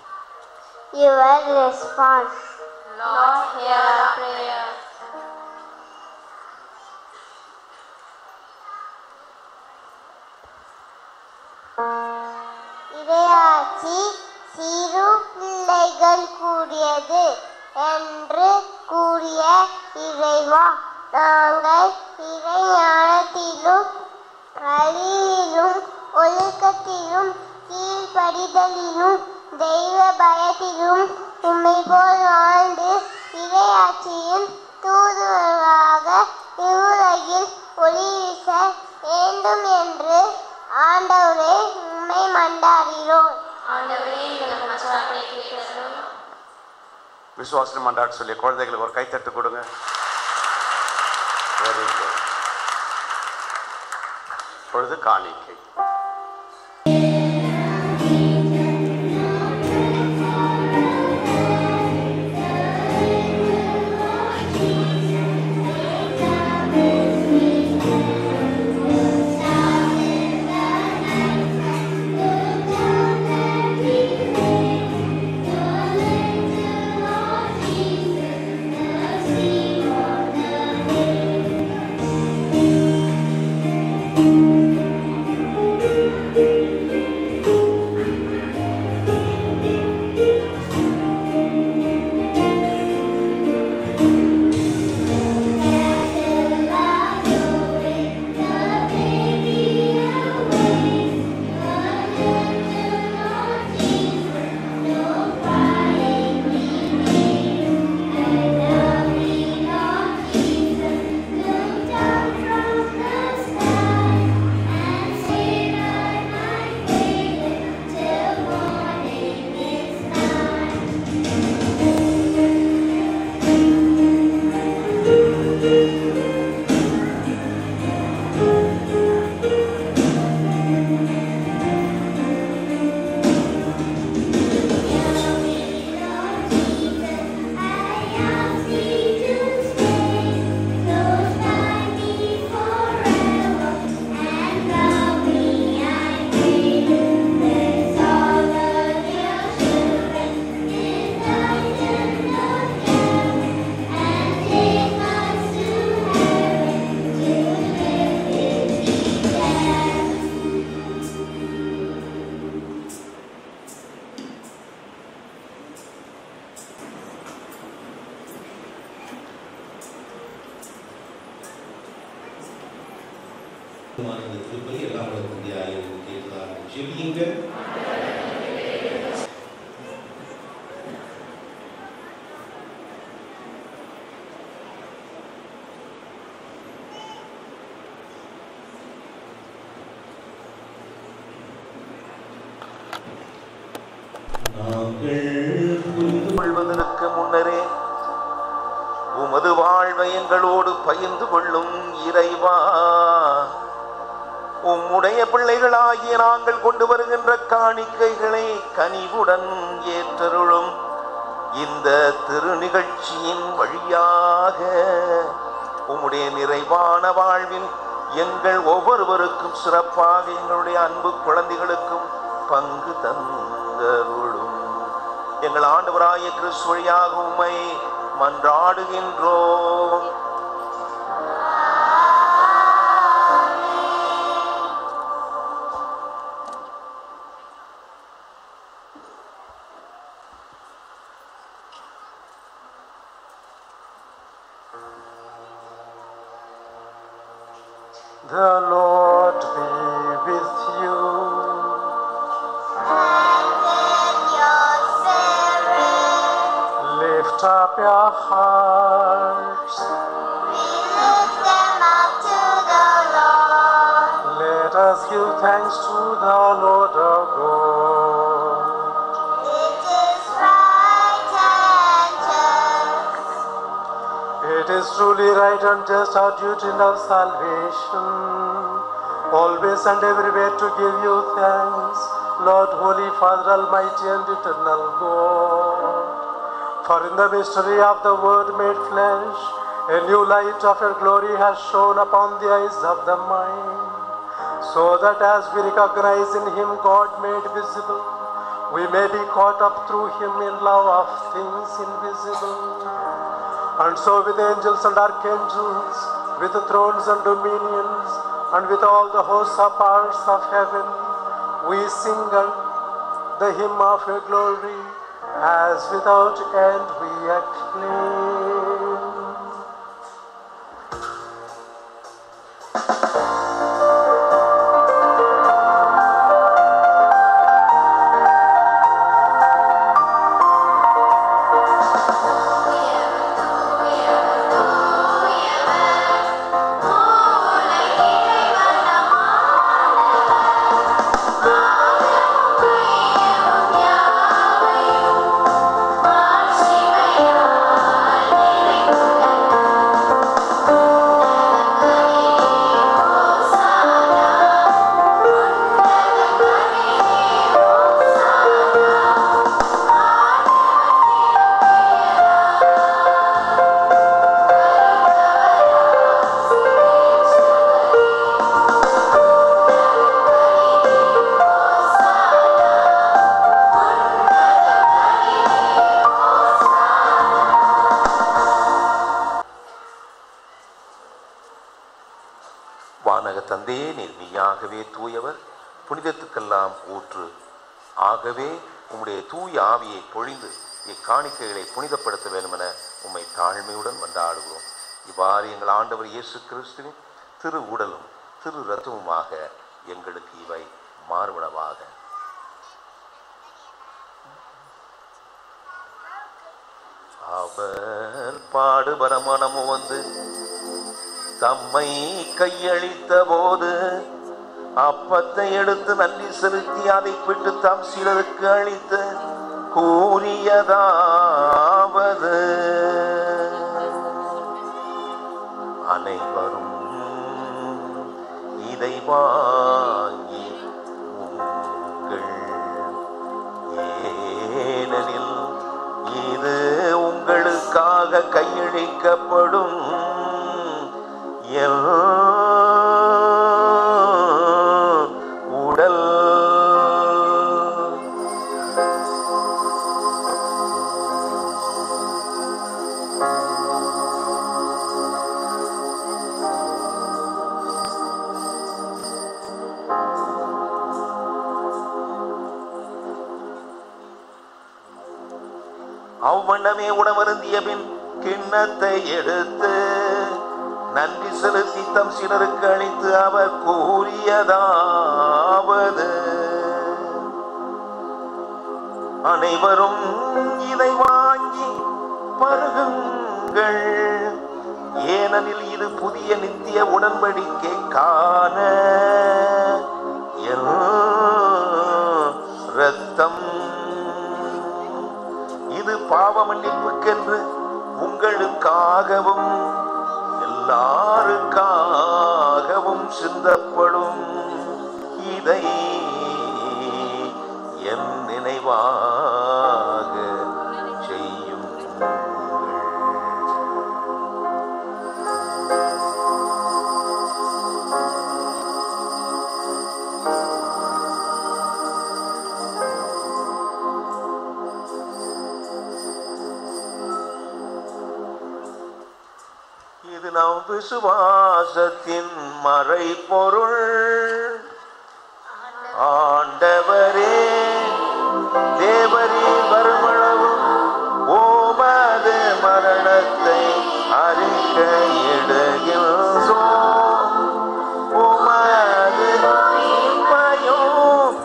Your response. Lord, hear our prayer. இறையாட்சி சிறு பிள்ளைகள் கூடியது என்று கூறிய இறைவா நாங்கள் இறை ஞானத்திலும் வழியிலும் ஒழுக்கத்திலும் கீழ்ப்படிதலிலும் தெய்வ பயத்திலும் உம்மை போல் வாழ்ந்து இறையாட்சியின் தூதுவராக இவ்வுலகில் ஒளி வீச வேண்டும் என்று ஆண்டவரே உம்மை மண்டாடுகிறோம் ஆண்டவரே எங்கள் மன்றாட்டை கேட்டருளும் விசுவாசம் மன்றாட சொல்லி குழந்தைகளுக்கு ஒரு கைத்தட்டு கொடுங்க வெரி குட் பொழுது காணிக்கை இந்த திருப்பலி எல்லாம் வளர்க்கின்ற ஆயிரம் கேட்கலாம் ஜெபியுங்கள் புரிந்து கொள்வதற்கு முன்னரே உமது வாழ்வை எங்களோடு பகிர்ந்து கொள்ளும் இறைவா உம்முடைய பிள்ளைகளாகிய நாங்கள் கொண்டு வருகின்ற காணிக்கைகளை கனிவுடன் ஏற்றருளும் இந்த திருநிகழ்ச்சியின் வழியாக உம்முடைய நிறைவான வாழ்வில் எங்கள் ஒவ்வொருவருக்கும் சிறப்பாக எங்களுடைய அன்பு குழந்தைகளுக்கும் பங்கு தந்தருளும் எங்கள் ஆண்டவராய கிறிஸ்து வழியாக உம்மை மன்றாடுகின்றோம் The Lord be with you. Lift up your hearts. Let us give thanks to the Lord our God. It is truly right and just our duty and our salvation, always and everywhere to give you thanks, Lord, Holy Father, Almighty and Eternal God. For in the mystery of the Word made flesh, a new light of your glory has shone upon the eyes of the mind, so that as we recognize in Him God made visible, we may be caught up through Him in love of things invisible. And so with angels and archangels, with the thrones and dominions, and with all the hosts of powers of heaven, we sing the hymn of your glory, as without end we acclaim. வானக தந்தையே நீர் மெய்யாகவே தூயவர் புனிதத்துக்கெல்லாம் ஊற்று ஆகவே உம்முடைய தூய ஆவியை பொழிந்து இக்காணிக்கைகளை புனிதப்படுத்த வேண்டுமென உம்மை தாழ்மையுடன் கொண்டாடுகிறோம் இவ்வாறு எங்கள் ஆண்டவர் இயேசு கிறிஸ்துவின் திரு உடலும் திரு ரத்தமுமாக எங்களுக்கு இவை மாறுபடவாக அவர் பாடுபட மனமும் வந்து தம்மை கையளித்த போது அப்பத்தை எடுத்து நன்றி செலுத்தி அதை பிட்டு தம் சிலருக்கு அளித்து கூறியதாவது அனைவரும் இதை வாங்கி உங்கள் ஏனெனில் இது உங்களுக்காக கையளிக்கப்படும் என் உடல் அவ்வண்ணமே உணவருந்திய பின் கிண்ணத்தை எடுத்து நன்றி செலுத்தி தம் சிலருக்கு அளித்து அவர் கூறியதாவது அனைவரும் இதை வாங்கி பருகுங்கள் ஏனெனில் இது புதிய நித்திய உடன்படிக்கை காண என் இரத்தம் இது பாவ மன்னிப்புக்கென்று உங்களுக்காகவும் எல்லாருக்காகவும் சிந்தப்படும் இதை என் நினைவாக செய்ய விசுவாசத்தின் மறைபொருள் ஆண்டவரே தேவரே வருமளவும் ஓமது மரணத்தை அறிக்கையிடுகின்றோம் உமது உண்மையும்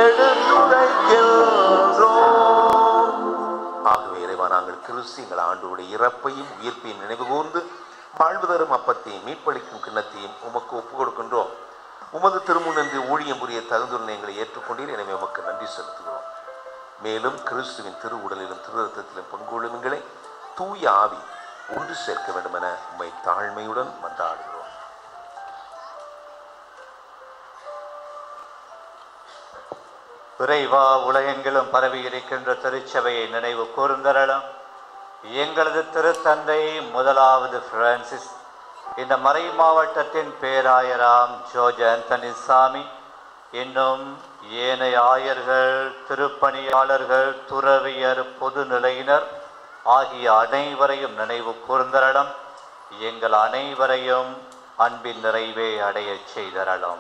எடுத்துரைக்கின்றோம் ஆகவே இறைவா நாங்கள் கிறிஸ்து எங்கள் ஆண்டோடைய இறப்பையும் உயிர்ப்பையும் நினைவு கூர்ந்து வாழ்வு தரும் அப்பத்தையும் மீட்பளிக்கும் கிண்ணத்தையும் உமக்கு ஒப்புக் கொடுக்கின்றோம் உமது திருமுன்னன்றி ஊழியம் புரிய தகுந்துள்ள எங்களை ஏற்றுக்கொண்டீர் எனவே உமக்கு நன்றி செலுத்துகிறோம் மேலும் கிறிஸ்துவின் திரு உடலிலும் திரு ரத்தத்திலும் பங்குள்ளும் எங்களை தூய ஆவி ஒன்று சேர்க்க வேண்டும் என உம்மை தாழ்மையுடன் மன்றாடுகிறோம் விரைவா உலகெங்கிலும் பரவி இருக்கின்ற திருச்சபையை நினைவு கூர்ந்தரலாம் எங்களது திருத்தந்தை முதலாவது பிரான்சிஸ் இந்த மறை மாவட்டத்தின் பேராயராம் ஜோர்ஜ் ஆந்தனி சாமி இன்னும் ஏனைய ஆயர்கள் திருப்பணியாளர்கள் துறவியர் பொதுநிலையினர் ஆகிய அனைவரையும் நினைவு கூர்ந்தரலாம் எங்கள் அனைவரையும் அன்பின் நிறைவே அடையச் செய்தரலாம்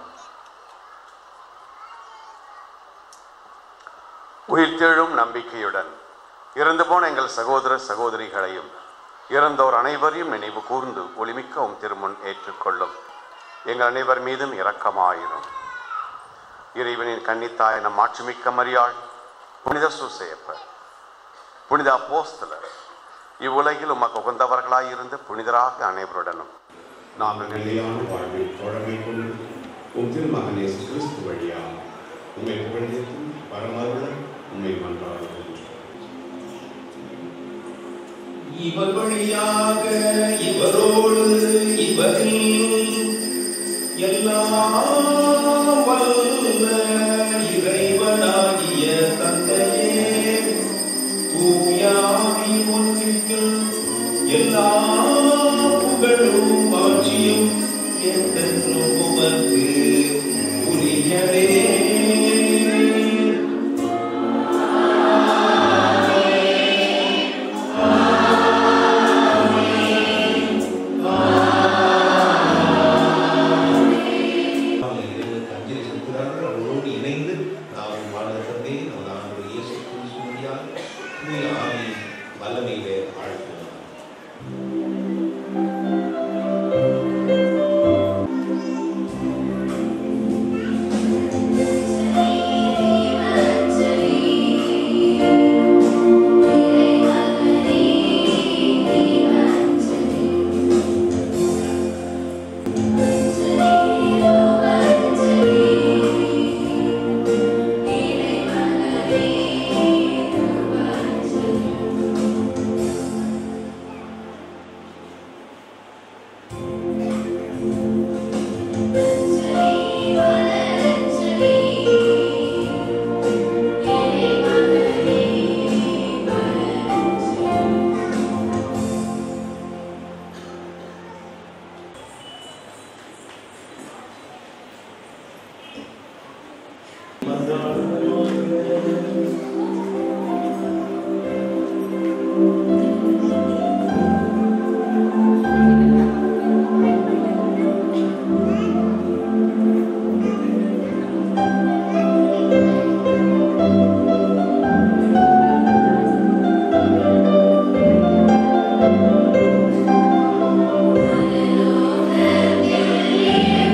உயிர்த்தெழும் நம்பிக்கையுடன் இறந்து போன எங்கள் சகோதர சகோதரிகளையும் இறந்தோர் அனைவரையும் நினைவு கூர்ந்து ஒளிமிக்க உம் திருமுன் ஏற்றுக்கொள்ளும் எங்கள் அனைவர் மீதும் இரக்கமாயிரும் இறைவனின் கன்னித்தாய் நம் மாட்சிமிக்க மரியாள் புனித சுசேப்பர் புனித அப்போஸ்தலர் இவ்வுலகில் உமக்கு உகந்தவர்களாயிருந்த புனிதராக அனைவருடனும் நாங்கள் நிலையான வாழ்வில் தொடர்பை கொண்டு உம் திருமகன் இயேசு கிறிஸ்து வழியாக உண்மை புகழ்ந்தேத்தும் பரமருடன் உண்மை மன்றாடுகின்றோம் இவர் வழியாக இவரோடு இவரில் எல்லாம் வல்ல இறைவனாகிய தந்தையே தூயாவி ஒன்றிற்கும் எல்லா புகழும் ஆட்சியும் என்றென்றும் உமக்கு உரியதே இறைவனுக்கு அஞ்சலி செலுத்துகிறார்கள் அவரோடு இணைந்து நாம் வாழ்ந்த தந்தை நமது ஆண்டு இயேசு கிறிஸ்து வழியாக தூய ஆவியின் வல்லமையிலே வாழ்த்துவோம்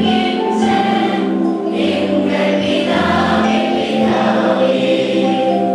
எங்கள் பிதாவே பிதாவே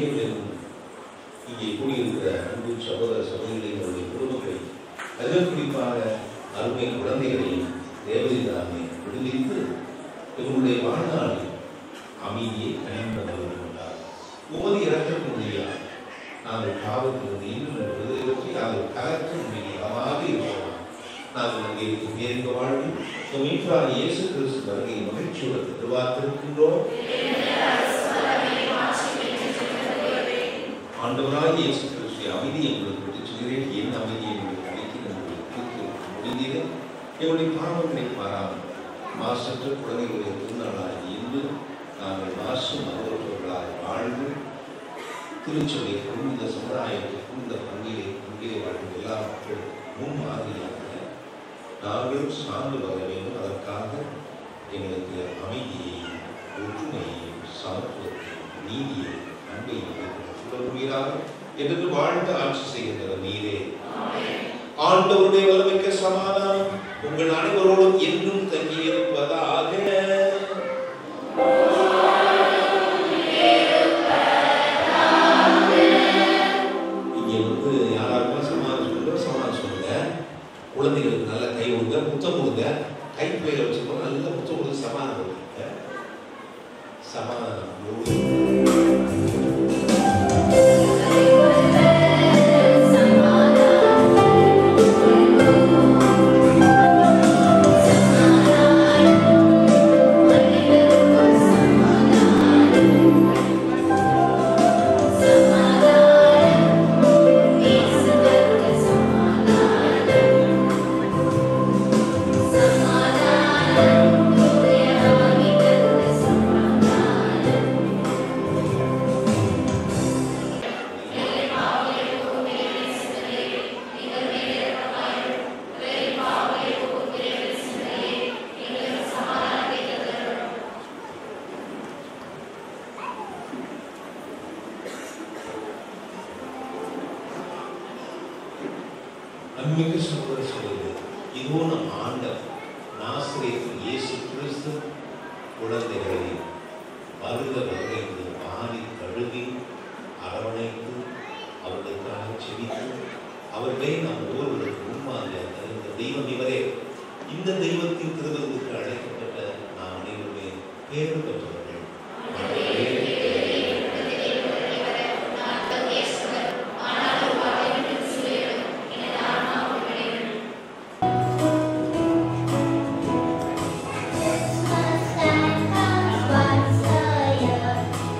பிள்ளைகளும் இங்கே கூடியிருக்கிற அன்பு சகோதர சகோதரிகளையும் அவருடைய குடும்பங்களையும் அதிலும் குறிப்பாக அருமை குழந்தைகளையும் தேவதிதாமே விடுவித்து இவருடைய வாழ்நாளில் அமைதியை கனிந்த கொண்டார் உமது இறக்க முடியாது நாங்கள் பாவத்திலிருந்து இன்னும் விடுதலை பற்றி அதை கலக்க முடியாதாக இருக்கிறோம் நாங்கள் அங்கே மேற்க வாழ்வு மீட்பான இயேசு கிறிஸ்து வருகை மகிழ்ச்சியோடு எதிர்பார்த்திருக்கின்றோம் ஆண்டவராக இயேசு கிறிஸ்து அமைதியை உங்களுக்கு விட்டுச் சொல்கிறேன் என் அமைதியை உங்களுக்கு அளிக்கிறேன் உங்களுக்கு முடிந்தது எங்களுடைய பாவங்களை பாராமல் மாசற்ற குழந்தைகளுடைய திருநாளாக இன்று நாங்கள் மாசு மகோற்றவர்களாக வாழ்ந்து திருச்சபைக்கும் இந்த சமுதாயத்திற்கும் இந்த பங்கிலே பங்கிலே வாழும் எல்லா மக்களும் முன்மாதிரியாக நாங்களும் சார்ந்து வர வேண்டும் அதற்காக எங்களுக்கு அமைதியையும் ஒற்றுமையையும் சமத்துவத்தையும் நீதியையும் அன்பையும் உணர்வீராக என்று வாழ்ந்து ஆட்சி செய்கின்றவர் நீரே ஆண்டவருடைய வல்லமைக்க சமாதானம் உங்கள் அனைவரோடும் என்றும் தங்கியிருப்பதாக இங்கே வந்து யாராருக்கும் சமாதானம் சொல்லுங்க சமாதானம் சொல்லுங்க குழந்தைகளுக்கு நல்ல கை கொடுங்க முத்தம் கொடுங்க கை பையில வச்சுக்கோங்க நல்ல முத்தம் கொடுங்க சமாதானம் கொடுங்க சமாதானம் அன்மிகு சகோதர சகோதரி இதோ நம் ஆண்டவர் நாசிரியர் இயேசு கிறிஸ்து குழந்தைகளை வருக வருக என்று பாடி கழுவி அரவணைத்து அவர்களுக்காக செவித்து அவர்களே நம் ஒவ்வொருவருக்கு முன்மாதிரியாக தருகிற தெய்வம் இவரே இந்த தெய்வத்தின் திருவிருந்துக்கு அழைக்கப்பட்ட நாம் அனைவருமே பேறு பெற்றவர்கள் Once a year,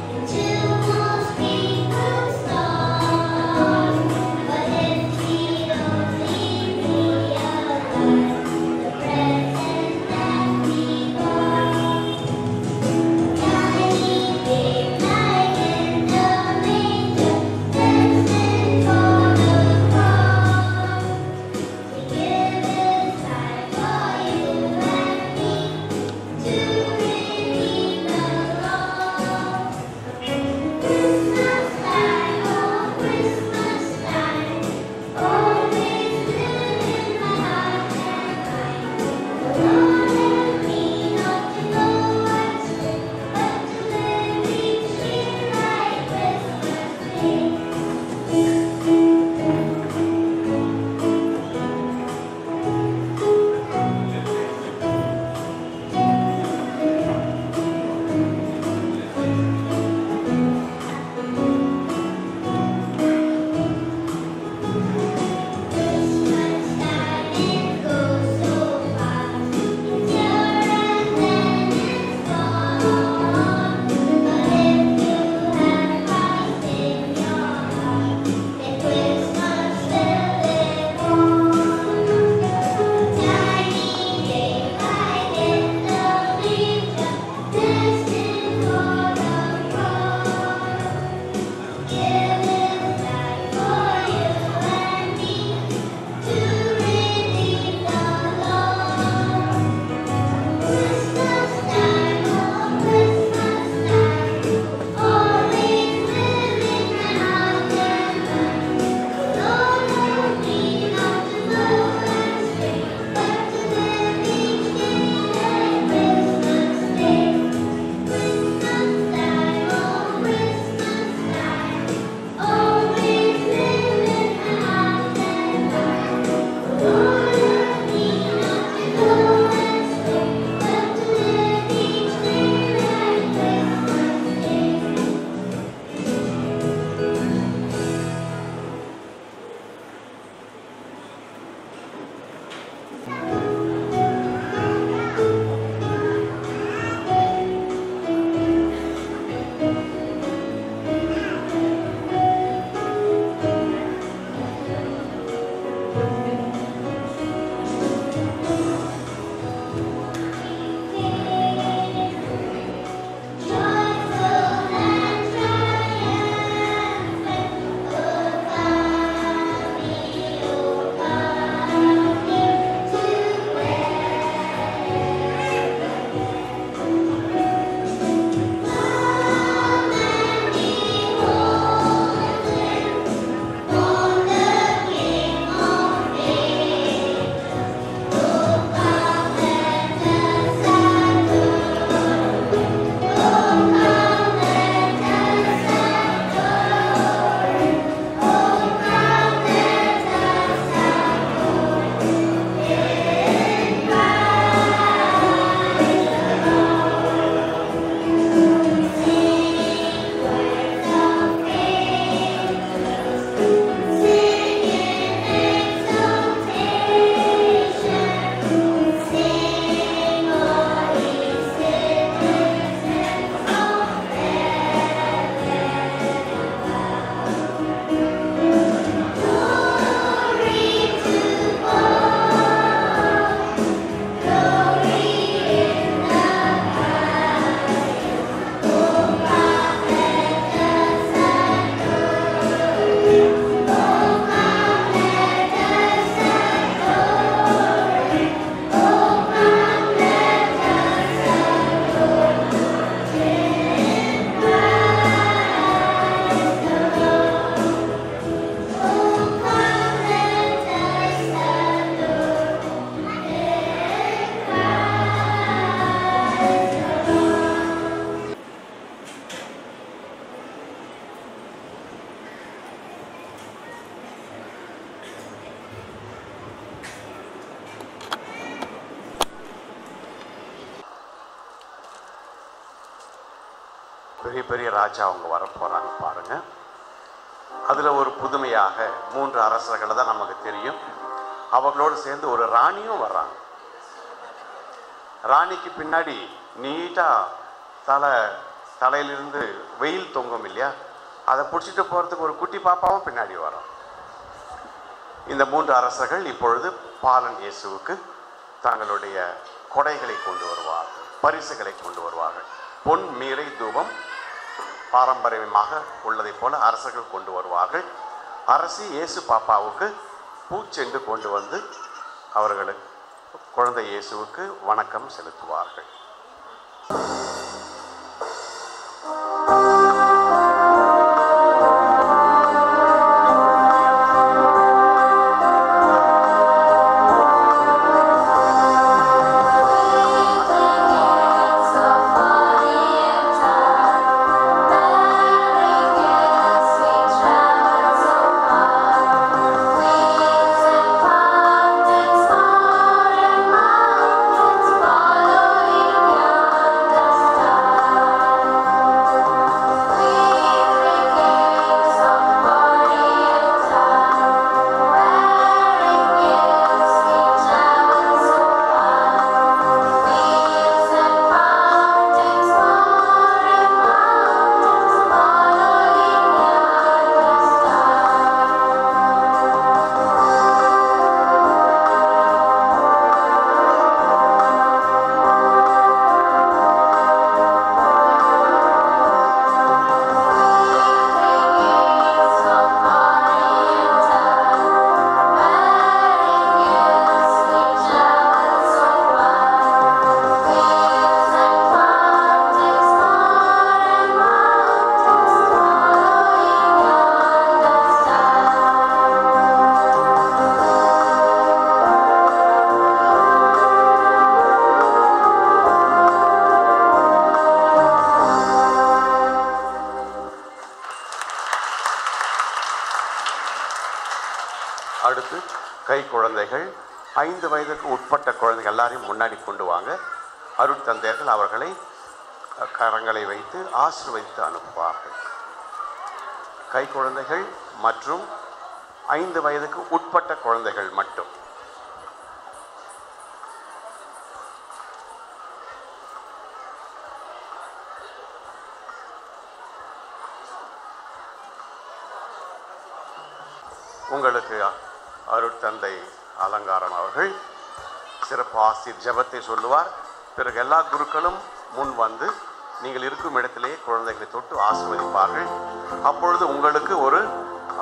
பெரிய ராஜா அவங்க வர போகிறாங்க பாருங்க அதில் ஒரு புதுமையாக மூன்று அரசர்களை தான் நமக்கு தெரியும் அவர்களோடு சேர்ந்து ஒரு ராணியும் வர்றாங்க ராணிக்கு பின்னாடி நீட்டாக தலை தலையிலிருந்து வெயில் தொங்கும் இல்லையா அதை பிடிச்சிட்டு போகிறதுக்கு ஒரு குட்டி பாப்பாவும் பின்னாடி வரும் இந்த மூன்று அரசர்கள் இப்பொழுது பாலன் இயேசுவுக்கு தங்களுடைய கொடைகளை கொண்டு வருவார்கள் பரிசுகளை கொண்டு வருவார்கள் பொன் மீரை தூபம் பாரம்பரியமாக உள்ளதைப் போல அரசர்கள் கொண்டு வருவார்கள் அரசி இயேசு பாப்பாவுக்கு பூச்செண்டு கொண்டு வந்து அவர்களுக்கு குழந்தை இயேசுவுக்கு வணக்கம் செலுத்துவார்கள் அடுத்து கை குழந்தைகள் ஐந்து வயதுக்கு உட்பட்ட குழந்தைகள் எல்லாரையும் முன்னாடி கொண்டு வாங்க அருட்தந்தையர்கள் அவர்களை அஹ், கரங்களை வைத்து ஆசீர்வதித்து அனுப்புவார்கள் கை குழந்தைகள் மற்றும் ஐந்து வயதுக்கு உட்பட்ட குழந்தைகள் மட்டும் உங்களுக்கு அருட்தந்தை அலங்காரம் அவர்கள் சிறப்பு ஆசிர் ஜெபத்தை சொல்லுவார் பிறகு எல்லா குருக்களும் முன் வந்து நீங்கள் இருக்கும் இடத்திலேயே குழந்தைகளை தொட்டு ஆசிர்வதிப்பார்கள் அப்பொழுது உங்களுக்கு ஒரு ஆ,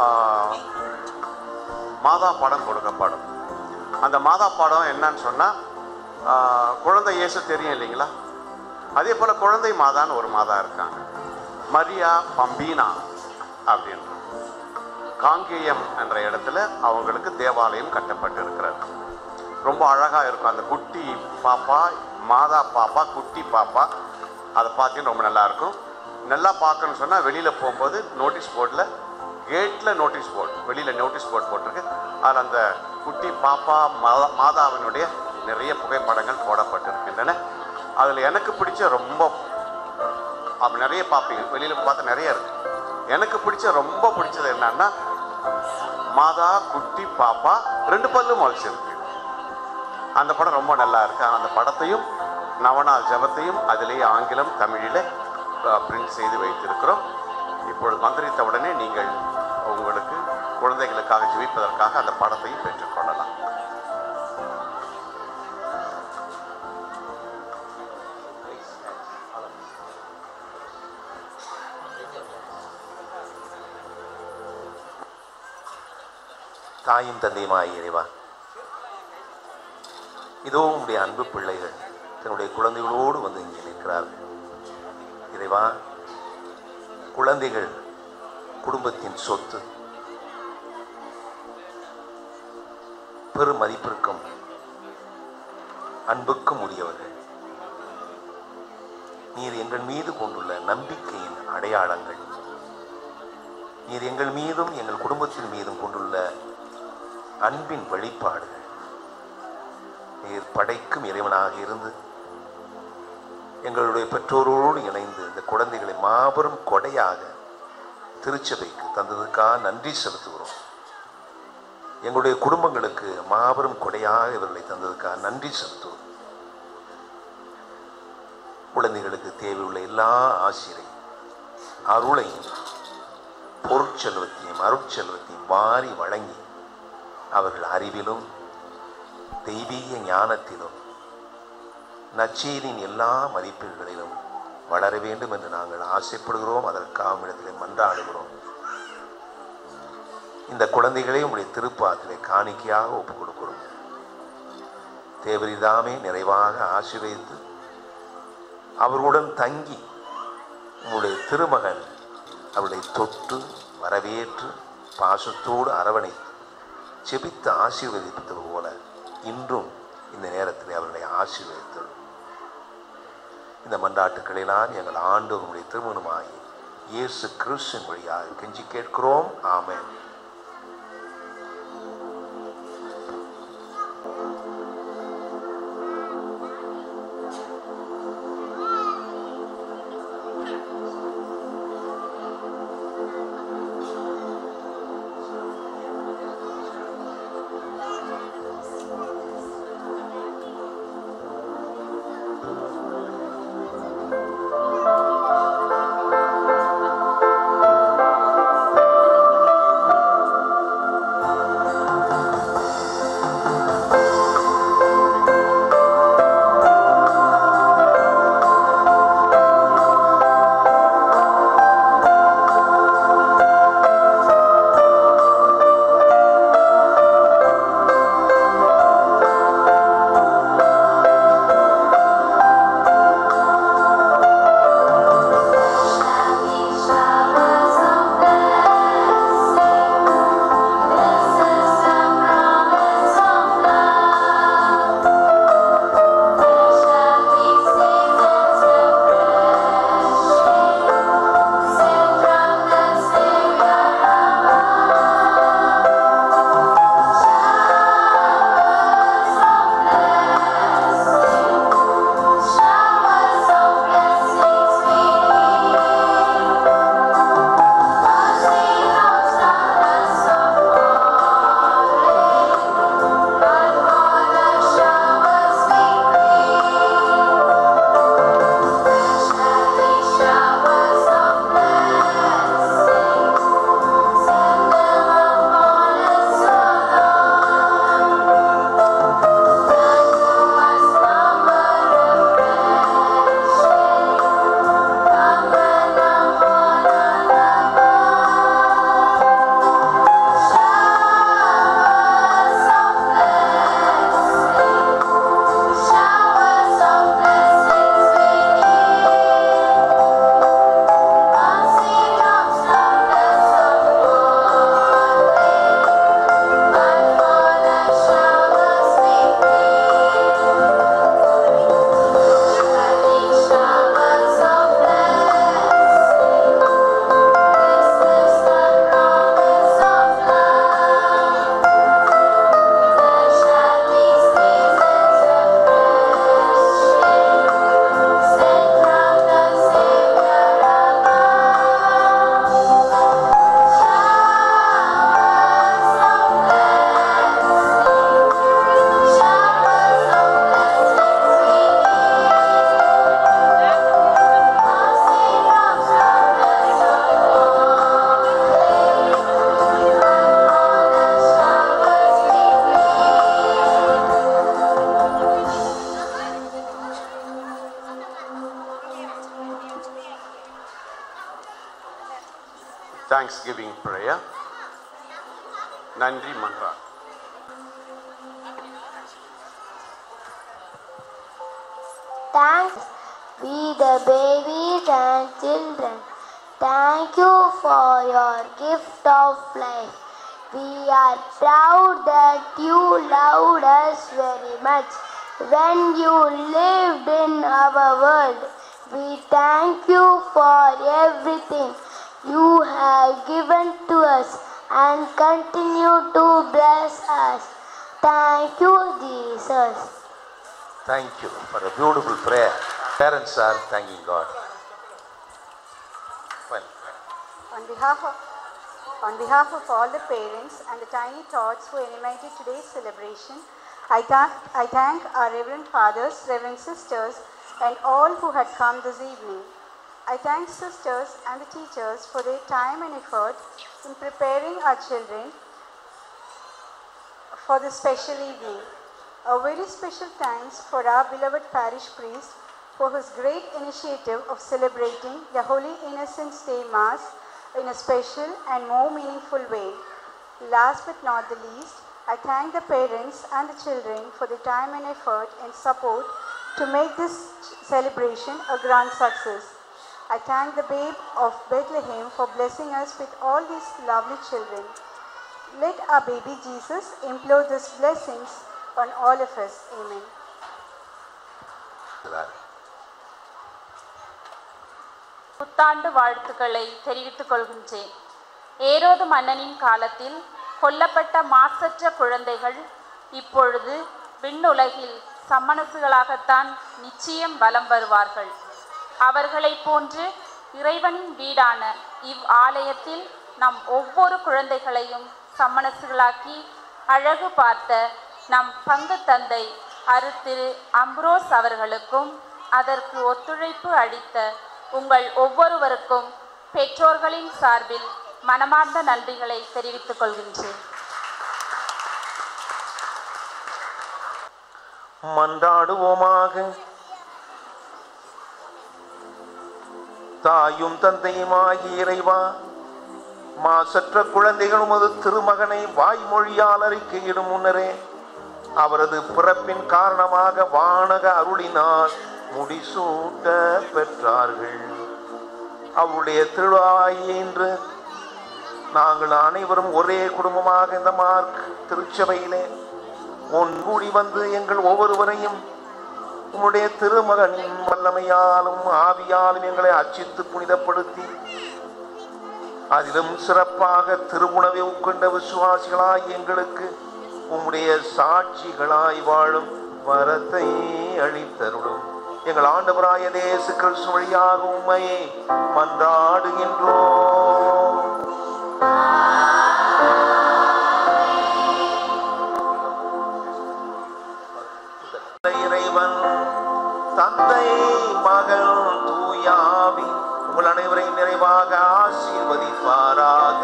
மாதா படம் கொடுக்கப்படும் அந்த மாதா படம் என்னன்னு சொன்னால் குழந்தை இயேசு தெரியும் இல்லைங்களா அதே போல் குழந்தை மாதான்னு ஒரு மாதா இருக்காங்க மரியா பம்பீனா அப்படின்ற காங்கேயம் என்ற இடத்துல அவங்களுக்கு தேவாலயம் கட்டப்பட்டு இருக்கிறது ரொம்ப அழகாக இருக்கும் அந்த குட்டி பாப்பா மாதா பாப்பா குட்டி பாப்பா அதை பார்த்தீங்கன்னா ரொம்ப நல்லா இருக்கும் நல்லா பார்க்கணும்னு சொன்னால் வெளியில் போகும்போது நோட்டீஸ் போர்டில் கேட்டில் நோட்டீஸ் போர்டு வெளியில் நோட்டீஸ் போர்டு போட்டிருக்கு அதில் அந்த குட்டி பாப்பா மாதா மாதாவினுடைய நிறைய புகைப்படங்கள் போடப்பட்டிருக்கின்றன அதில் எனக்கு பிடிச்ச ரொம்ப அப்போ நிறைய பார்ப்பீங்க வெளியில் பார்த்தா நிறைய இருக்கு எனக்கு பிடிச்ச ரொம்ப பிடிச்சது என்னன்னா மாதா குட்டி பாப்பா ரெண்டு பல்லும் முளைச்சிருக்கு அந்த படம் ரொம்ப நல்லா இருக்கு அந்த படத்தையும் நவநாள் ஜபத்தையும் அதிலேயே ஆங்கிலம் தமிழில் பிரிண்ட் செய்து வைத்திருக்கிறோம் இப்பொழுது மந்திரித்த உடனே நீங்கள் உங்களுக்கு குழந்தைகளுக்காக ஜெபிப்பதற்காக அந்த படத்தையும் பெற்றுக்கொள்ளலாம் தாயும் தந்தையுமாய் இறைவா இதோ உங்களுடைய அன்பு பிள்ளைகள் தன்னுடைய குழந்தைகளோடு வந்து இங்கே நிற்கிறார்கள் இறைவா குழந்தைகள் குடும்பத்தின் சொத்து பெரும் மதிப்பிற்கும் அன்புக்கும் உரியவர்கள் நீர் எங்கள் மீது கொண்டுள்ள நம்பிக்கையின் அடையாளங்கள் நீர் எங்கள் மீதும் எங்கள் குடும்பத்தின் மீதும் கொண்டுள்ள அன்பின் வெளிப்பாடுகள் நீர் படைக்கும் இறைவனாக இருந்து எங்களுடைய பெற்றோரோடு இணைந்து இந்த குழந்தைகளை மாபெரும் கொடையாக திருச்சபைக்கு தந்ததுக்காக நன்றி செலுத்துகிறோம் எங்களுடைய குடும்பங்களுக்கு மாபெரும் கொடையாக இவர்களை தந்ததுக்காக நன்றி செலுத்துவோம் குழந்தைகளுக்கு தேவையுள்ள எல்லா ஆசிரியரையும் அருளையும் பொருட்செல்வத்தையும் அருட்செல்வத்தையும் வாரி வழங்கி அவர்கள் அறிவிலும் தெய்வீக ஞானத்திலும் நச்சீரின் எல்லா மதிப்பீடுகளிலும் வளர வேண்டும் என்று நாங்கள் ஆசைப்படுகிறோம் அதற்காக இடத்திலே மன்றாடுகிறோம் இந்த குழந்தைகளை உங்களுடைய திருப்பாத்திலே காணிக்கையாக ஒப்புக் கொடுக்கிறோம் தேவரிதாமே நிறைவாக ஆசீர்வதித்து அவர்களுடன் தங்கி உங்களுடைய திருமகன் அவளை தொட்டு வரவேற்று பாசத்தோடு அரவணைத்து செபித்து ஆசீர்வதிப்பது போல இன்றும் இந்த நேரத்தில் அவர்களை ஆசீர்வதித்தல் இந்த மன்றாட்டுக்களெல்லாம் எங்கள் ஆண்டவருடைய திருமணமாகி இயேசு கிறிஸ்துவின் வழியாக கெஞ்சி கேட்கிறோம் ஆமென் Thanksgiving prayer. நன்றி மன்றாட் Thanks be the babies and children. Thank you for your gift of life. We are proud that you loved us very much when you lived in our world. We thank you for everything you have given to us and continue to bless us. Thank you, Jesus. Thank you for a beautiful prayer. Parents are thanking God. Fine. On behalf of on behalf of all the parents and the tiny tots who animated today's celebration, I thank, I thank our Reverend Fathers, Reverend Sisters, and all who had come this evening. I thank sisters and the teachers for their time and effort in preparing our children for this special evening. A very special thanks for our beloved parish priest for his great initiative of celebrating the Holy Innocents' Day Mass in a special and more meaningful way. Last but not the least, I thank the parents and the children for the time and effort and support to make this celebration a grand success. I thank the babe of Bethlehem for blessing us with all these lovely children. Let our baby Jesus implore these blessings on all of us. Amen. புத்தாண்டு வாழ்த்துக்களை தெரிவித்துக் கொள்கின்றேன் ஏரோது மன்னனின் காலத்தில் கொல்லப்பட்ட மாசற்ற குழந்தைகள் இப்பொழுது விண்ணுலகில் சம்மனசுகளாகத்தான் நிச்சயம் வலம் வருவார்கள் அவர்களைப் போன்று இறைவனின் வீடான இவ் ஆலயத்தில் நம் ஒவ்வொரு குழந்தைகளையும் சம்மனசுகளாக்கி அழகு பார்த்த நம் பங்கு தந்தை அருத்திரு அம்ப்ரோஸ் அவர்களுக்கும் அதற்கு ஒத்துழைப்பு அளித்த உங்கள் ஒவ்வொருவருக்கும் பெற்றோர்களின் சார்பில் மனமார்ந்த நன்றிகளை தெரிவித்துக் கொள்கின்றேன் மன்றாடுவோமாக தாயும் தந்தையுமாகி இறைவா மாசற்ற குழந்தைகள் உமது திருமகனை வாய்மொழியால் அறிக்கையிடும் முன்னரே அவரது பிறப்பின் காரணமாக வானக அருளினால் முடிசூட்ட பெற்றார்கள் அவருடைய திருவாய் என்று நாங்கள் அனைவரும் ஒரே குடும்பமாக இந்த மார்க் திருச்சபையிலே ஒன்கூடி வந்து எங்கள் ஒவ்வொருவரையும் உம்முடைய திருமகனின் வல்லமையாலும் ஆவியாலும் எங்களை அச்சித்து புனிதப்படுத்தி அதிலும் சிறப்பாக திருவுணவை உட்கொண்ட விசுவாசிகளாய் எங்களுக்கு உம்முடைய சாட்சிகளாய் வாழும் வரத்தை அளித்தருளும் எங்கள் ஆண்டவராய தேச கிறிஸ்து வழியாக உண்மை மன்றாடுகின்றோம் இறைவன் தந்தை மகள் தூயாவி உங்கள் அனைவரையும் நிறைவாக ஆசீர்வதிப்பாராக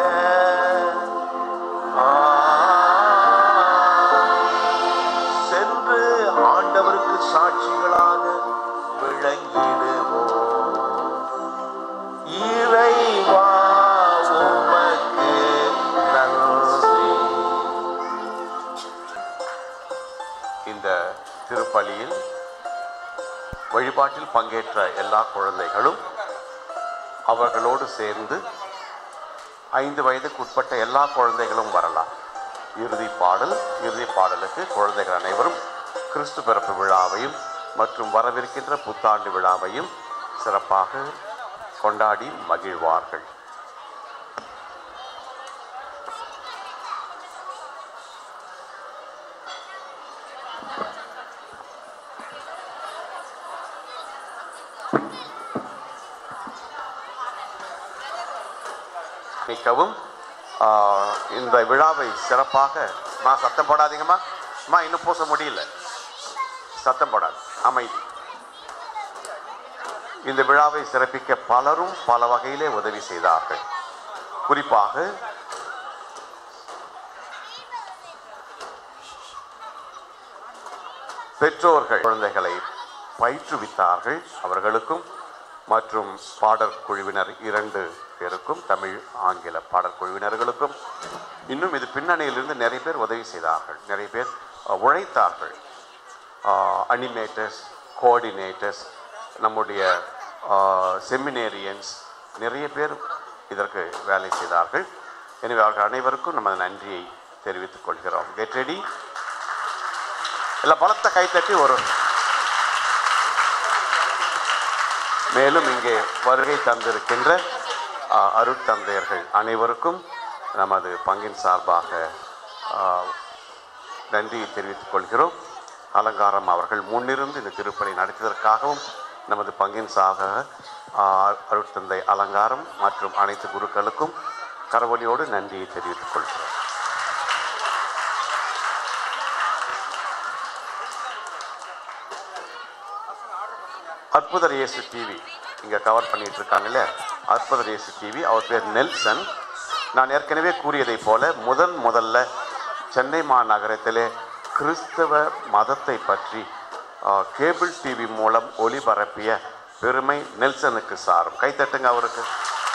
சென்று ஆண்டவருக்கு சாட்சிகளாக விளங்கிடுவோம் இறைவா உமக்கு நன்றி இந்த திருப்பலியில் வழிபாட்டில் பங்கேற்ற எல்லா குழந்தைகளும் அவர்களோடு சேர்ந்து ஐந்து வயதுக்குட்பட்ட எல்லா குழந்தைகளும் வரலாம் இறுதி பாடல் இறுதி பாடலுக்கு குழந்தைகள் அனைவரும் கிறிஸ்து பிறப்பு விழாவையும் மற்றும் வரவிருக்கின்ற புத்தாண்டு விழாவையும் சிறப்பாக கொண்டாடி மகிழ்வார்கள் மிக்கவும் ஆஹ், இந்த விழாவை சிறப்பாக மா சத்தம் போடாதீங்கம்மா அம்மா இன்னும் பூச முடியல சத்தம் போடாது அமைதி இந்த விழாவை சிறப்பிக்க பலரும் பல வகையிலே உதவி செய்தார்கள் குறிப்பாக பெற்றோர்கள் குழந்தைகளை பயிற்றுவித்தார்கள் அவர்களுக்கும் மற்றும் பாடற் குழுவினர் இரண்டு பேருக்கும் தமிழ் ஆங்கில பாடற் குழுவினர்களுக்கும் இன்னும் இது பின்னணியிலிருந்து நிறைய பேர் உதவி செய்தார்கள் நிறைய பேர் அஹ், உழைத்தார்கள் அனிமேட்டர்ஸ் கோஆர்டினேட்டர்ஸ் நம்முடைய செமினேரியன்ஸ் நிறைய பேர் இதற்கு வேலை செய்தார்கள் எனவே அவர்கள் அனைவருக்கும் நமது நன்றியை தெரிவித்துக் கொள்கிறோம் கெட் ரெடி எல்லாம் பலத்த கைத்தட்டி ஒரு மேலும் இங்கே வருகை தந்திருக்கின்ற ஆ, அருட்தந்தையர்கள் அனைவருக்கும் நமது பங்கின் சார்பாக ஆ, நன்றியை தெரிவித்துக் கொள்கிறோம் அலங்காரம் அவர்கள் முன்னிருந்து இந்த திருப்பலி நடத்தியதற்காகவும் நமது பங்கின் சாக அருட்தந்தை அலங்காரம் மற்றும் அனைத்து குருக்களுக்கும் கரவொலியோடு நன்றியை தெரிவித்துக் கொள்கிறோம் அற்புதர் இயேசு டிவி இங்கே கவர் பண்ணிட்டு இருக்காங்கல்ல அற்புதர் இயேசு டிவி அவர் பேர் நெல்சன் நான் ஏற்கனவே கூறியதைப் போல முதன் முதல்ல சென்னை மாநகரத்திலே கிறிஸ்தவ மதத்தை பற்றி ஆஹ், கேபிள் டிவி மூலம் ஒளிபரப்பிய பெருமை நெல்சனுக்கு சாரும் கைத்தட்டுங்க அவருக்கு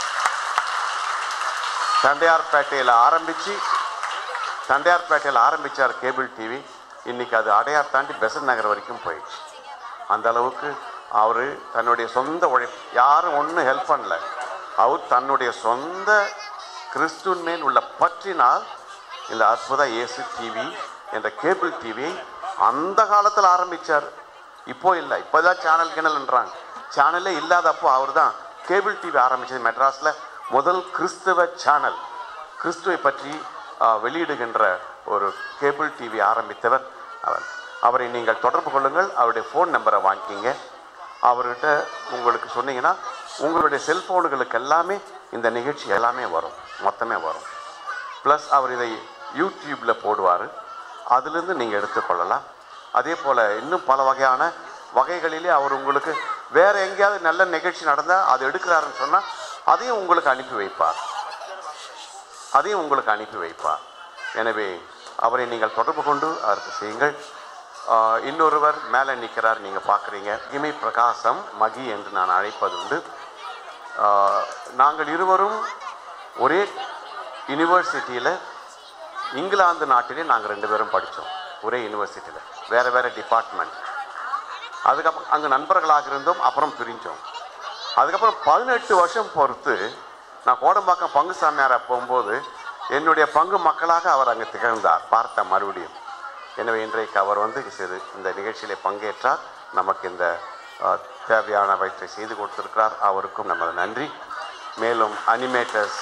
தண்டையார்பேட்டையில் ஆரம்பித்து தண்டையார்பேட்டையில் ஆரம்பித்தார் கேபிள் டிவி இன்னைக்கு அது அடையார் தாண்டி பெசன் நகர் வரைக்கும் போயிடுச்சு அந்த அளவுக்கு அவர் தன்னுடைய சொந்த உழைப்பு யாரும் ஒன்றும் ஹெல்ப் பண்ணல அவர் தன்னுடைய சொந்த கிறிஸ்துவின் மேல் உள்ள பற்றினால் இந்த அற்புத இயேசு டிவி என்ற கேபிள் டிவியை அந்த காலத்தில் ஆரம்பித்தார் இப்போ இல்லை இப்போதான் சேனல் கிணல்ன்றாங்க சேனலே இல்லாதப்போ அவர் தான் கேபிள் டிவி ஆரம்பித்தது மெட்ராஸில் முதல் கிறிஸ்தவ சேனல் கிறிஸ்துவை பற்றி ஆஹ், வெளியிடுகின்ற ஒரு கேபிள் டிவி ஆரம்பித்தவர் அவர் அவரை நீங்கள் தொடர்பு கொள்ளுங்கள் அவருடைய ஃபோன் நம்பரை வாங்கிக்கிங்க அவர்கிட்ட உங்களுக்கு சொன்னீங்கன்னா உங்களுடைய செல்ஃபோனுகளுக்கு எல்லாமே இந்த நிகழ்ச்சி எல்லாமே வரும் மொத்தமே வரும் ப்ளஸ் அவர் இதை யூடியூப்பில் போடுவார் அதிலிருந்து நீங்கள் எடுத்துக்கொள்ளலாம் அதே போல் இன்னும் பல வகையான வகைகளிலே அவர் உங்களுக்கு வேறு எங்கேயாவது நல்ல நிகழ்ச்சி நடந்தால் அது எடுக்கிறாருன்னு சொன்னால் அதையும் உங்களுக்கு அனுப்பி வைப்பார் அதையும் உங்களுக்கு அனுப்பி வைப்பார் எனவே அவரை நீங்கள் தொடர்பு கொண்டு அதற்கு செய்யுங்கள் ஆஹ், இன்னொருவர் மேலே நிற்கிறார் நீங்கள் பார்க்குறீங்க இமை பிரகாசம் மகி என்று நான் அழைப்பதுண்டு ஆஹ், நாங்கள் இருவரும் ஒரே யூனிவர்சிட்டியில் இங்கிலாந்து நாட்டிலே நாங்கள் ரெண்டு பேரும் படித்தோம் ஒரே யூனிவர்சிட்டியில் வேறு வேறு டிபார்ட்மெண்ட் அதுக்கப்புறம் அங்கே நண்பர்களாக இருந்தோம் அப்புறம் பிரிஞ்சோம் அதுக்கப்புறம் பதினெட்டு வருஷம் பொறுத்து நான் கோடம்பாக்கம் பங்கு சாமியாரை போகும்போது என்னுடைய பங்கு மக்களாக அவர் அங்கே திகழ்ந்தார் பார்த்த மறுபடியும் எனவே இன்றைக்கு அவர் வந்து சிறு இந்த நிகழ்ச்சியிலே பங்கேற்றார் நமக்கு இந்த அஹ், தேவையானவற்றை செய்து கொடுத்திருக்கிறார் அவருக்கும் நமது நன்றி மேலும் அனிமேட்டர்ஸ்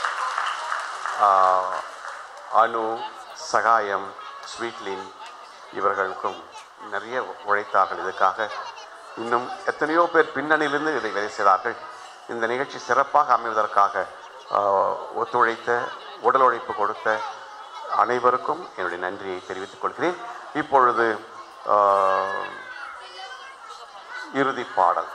அனு சகாயம் ஸ்வீட்லின் இவர்களுக்கும் நிறைய உழைத்தார்கள் இதுக்காக இன்னும் எத்தனையோ பேர் பின்னணியிலிருந்து இதை வேலை செய்தார்கள் இந்த நிகழ்ச்சி சிறப்பாக அமைவதற்காக ஆஹ், ஒத்துழைத்த உடல் உழைப்பு கொடுத்த அனைவருக்கும் என்னுடைய நன்றியை தெரிவித்துக் கொள்கிறேன் இப்பொழுது ஆஹ், இறுதி பாடல்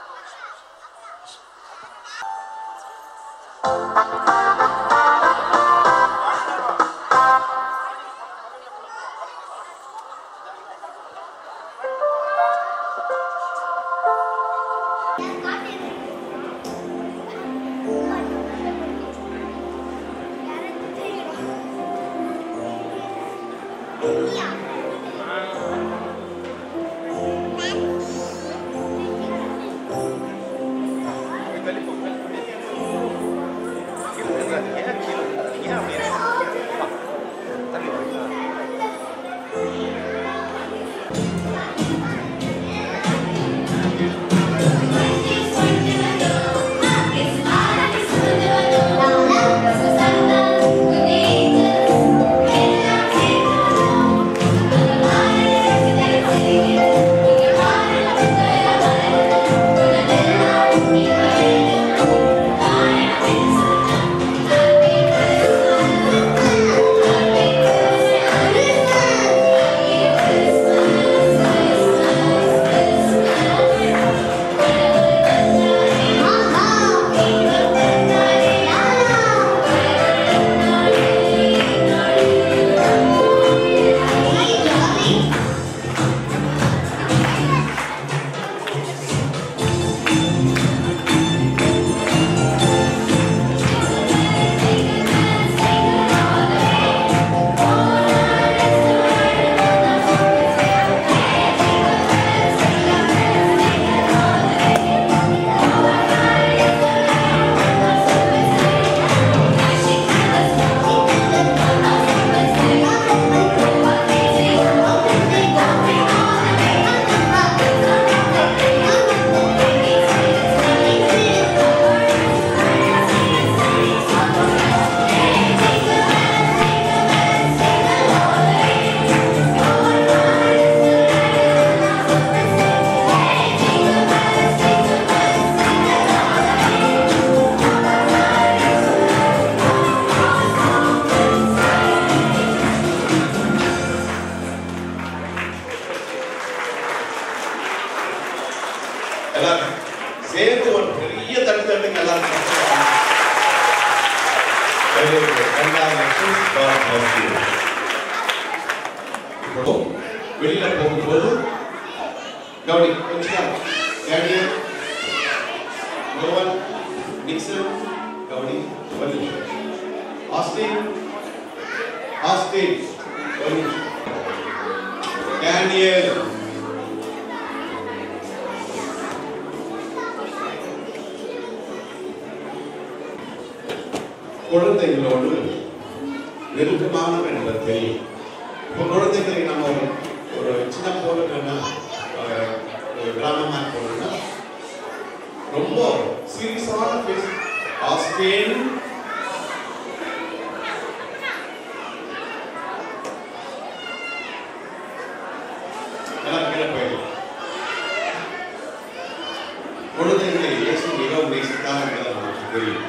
Thank you. bless you. இப்போ வெளியில போகும்போது கவனி கொஞ்சம் டேனியல் நோவல் நிக்சன் கவனி ஒரு நிமிஷம் ஆஸ்டின் ஆஸ்டின் ஒரு நிமிஷம் டேனியல் குழந்தைகளோடு நெருக்கமானவர் என்பது தெரியும் இப்போ குழந்தைகளை நம்ம ஒரு ஒரு சின்ன போலுன்னா ஒரு கிராமமாக போனோம்னா ரொம்ப சீரியஸான பேச ஆஸ்திரேலியன் எல்லாம் கீழே போயிடலாம் குழந்தைகளை இயேசு மிகவும் நேசித்தார் என்பது நமக்கு தெரியும்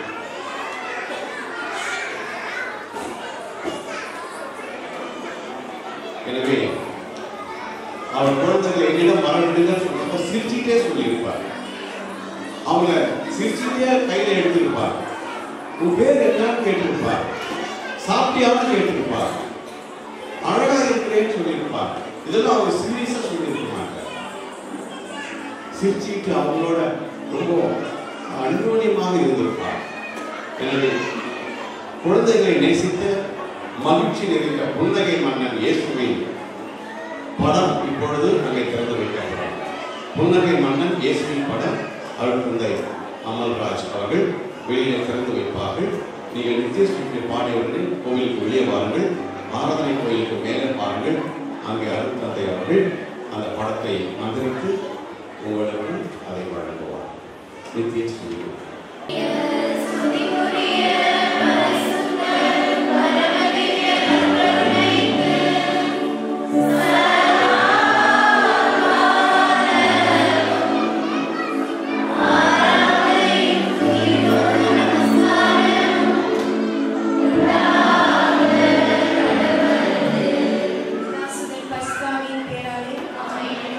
எனவே அவர் குழந்தைகளை என்னிடம் வரவிடுங்க சொல்றப்ப சிரிச்சுட்டே சொல்லியிருப்பார் அவங்க சிரிச்சுட்டே கையில எடுத்திருப்பார் உன் பேர் என்னன்னு கேட்டிருப்பார் சாப்பிட்டியான்னு கேட்டிருப்பார் அழகா இருக்கிறேன்னு சொல்லியிருப்பார் இதெல்லாம் அவங்க சீரியஸா சொல்லியிருக்க மாட்டார் சிரிச்சுட்டு அவங்களோட ரொம்ப அனுகூலியமாக இருந்திருப்பார் எனவே குழந்தைகளை நேசித்த மகிழ்ச்சி நிறைந்த புன்னகை மன்னன் இயேசுவின் படம் இப்பொழுது அங்கே திறந்து வைக்கப்படும் புன்னகை மன்னன் இயேசுவின் படம் அருள் தந்தை அமல்ராஜ் அவர்கள் வெளியே திறந்து வைப்பார்கள் நீங்கள் நித்திய ஸ்ரீ பாடியவர்கள் கோவிலுக்கு வெளியே வாருங்கள் ஆராதனை கோயிலுக்கு மேலே பாருங்கள் அங்கே அருள் தந்தை அவர்கள் அந்த படத்தை மந்திரித்து உங்களுக்கு அதை வழங்குவார் நித்திய ஸ்ரீ நாசுதன் பஸ்காவின் பேராலே ஆமென்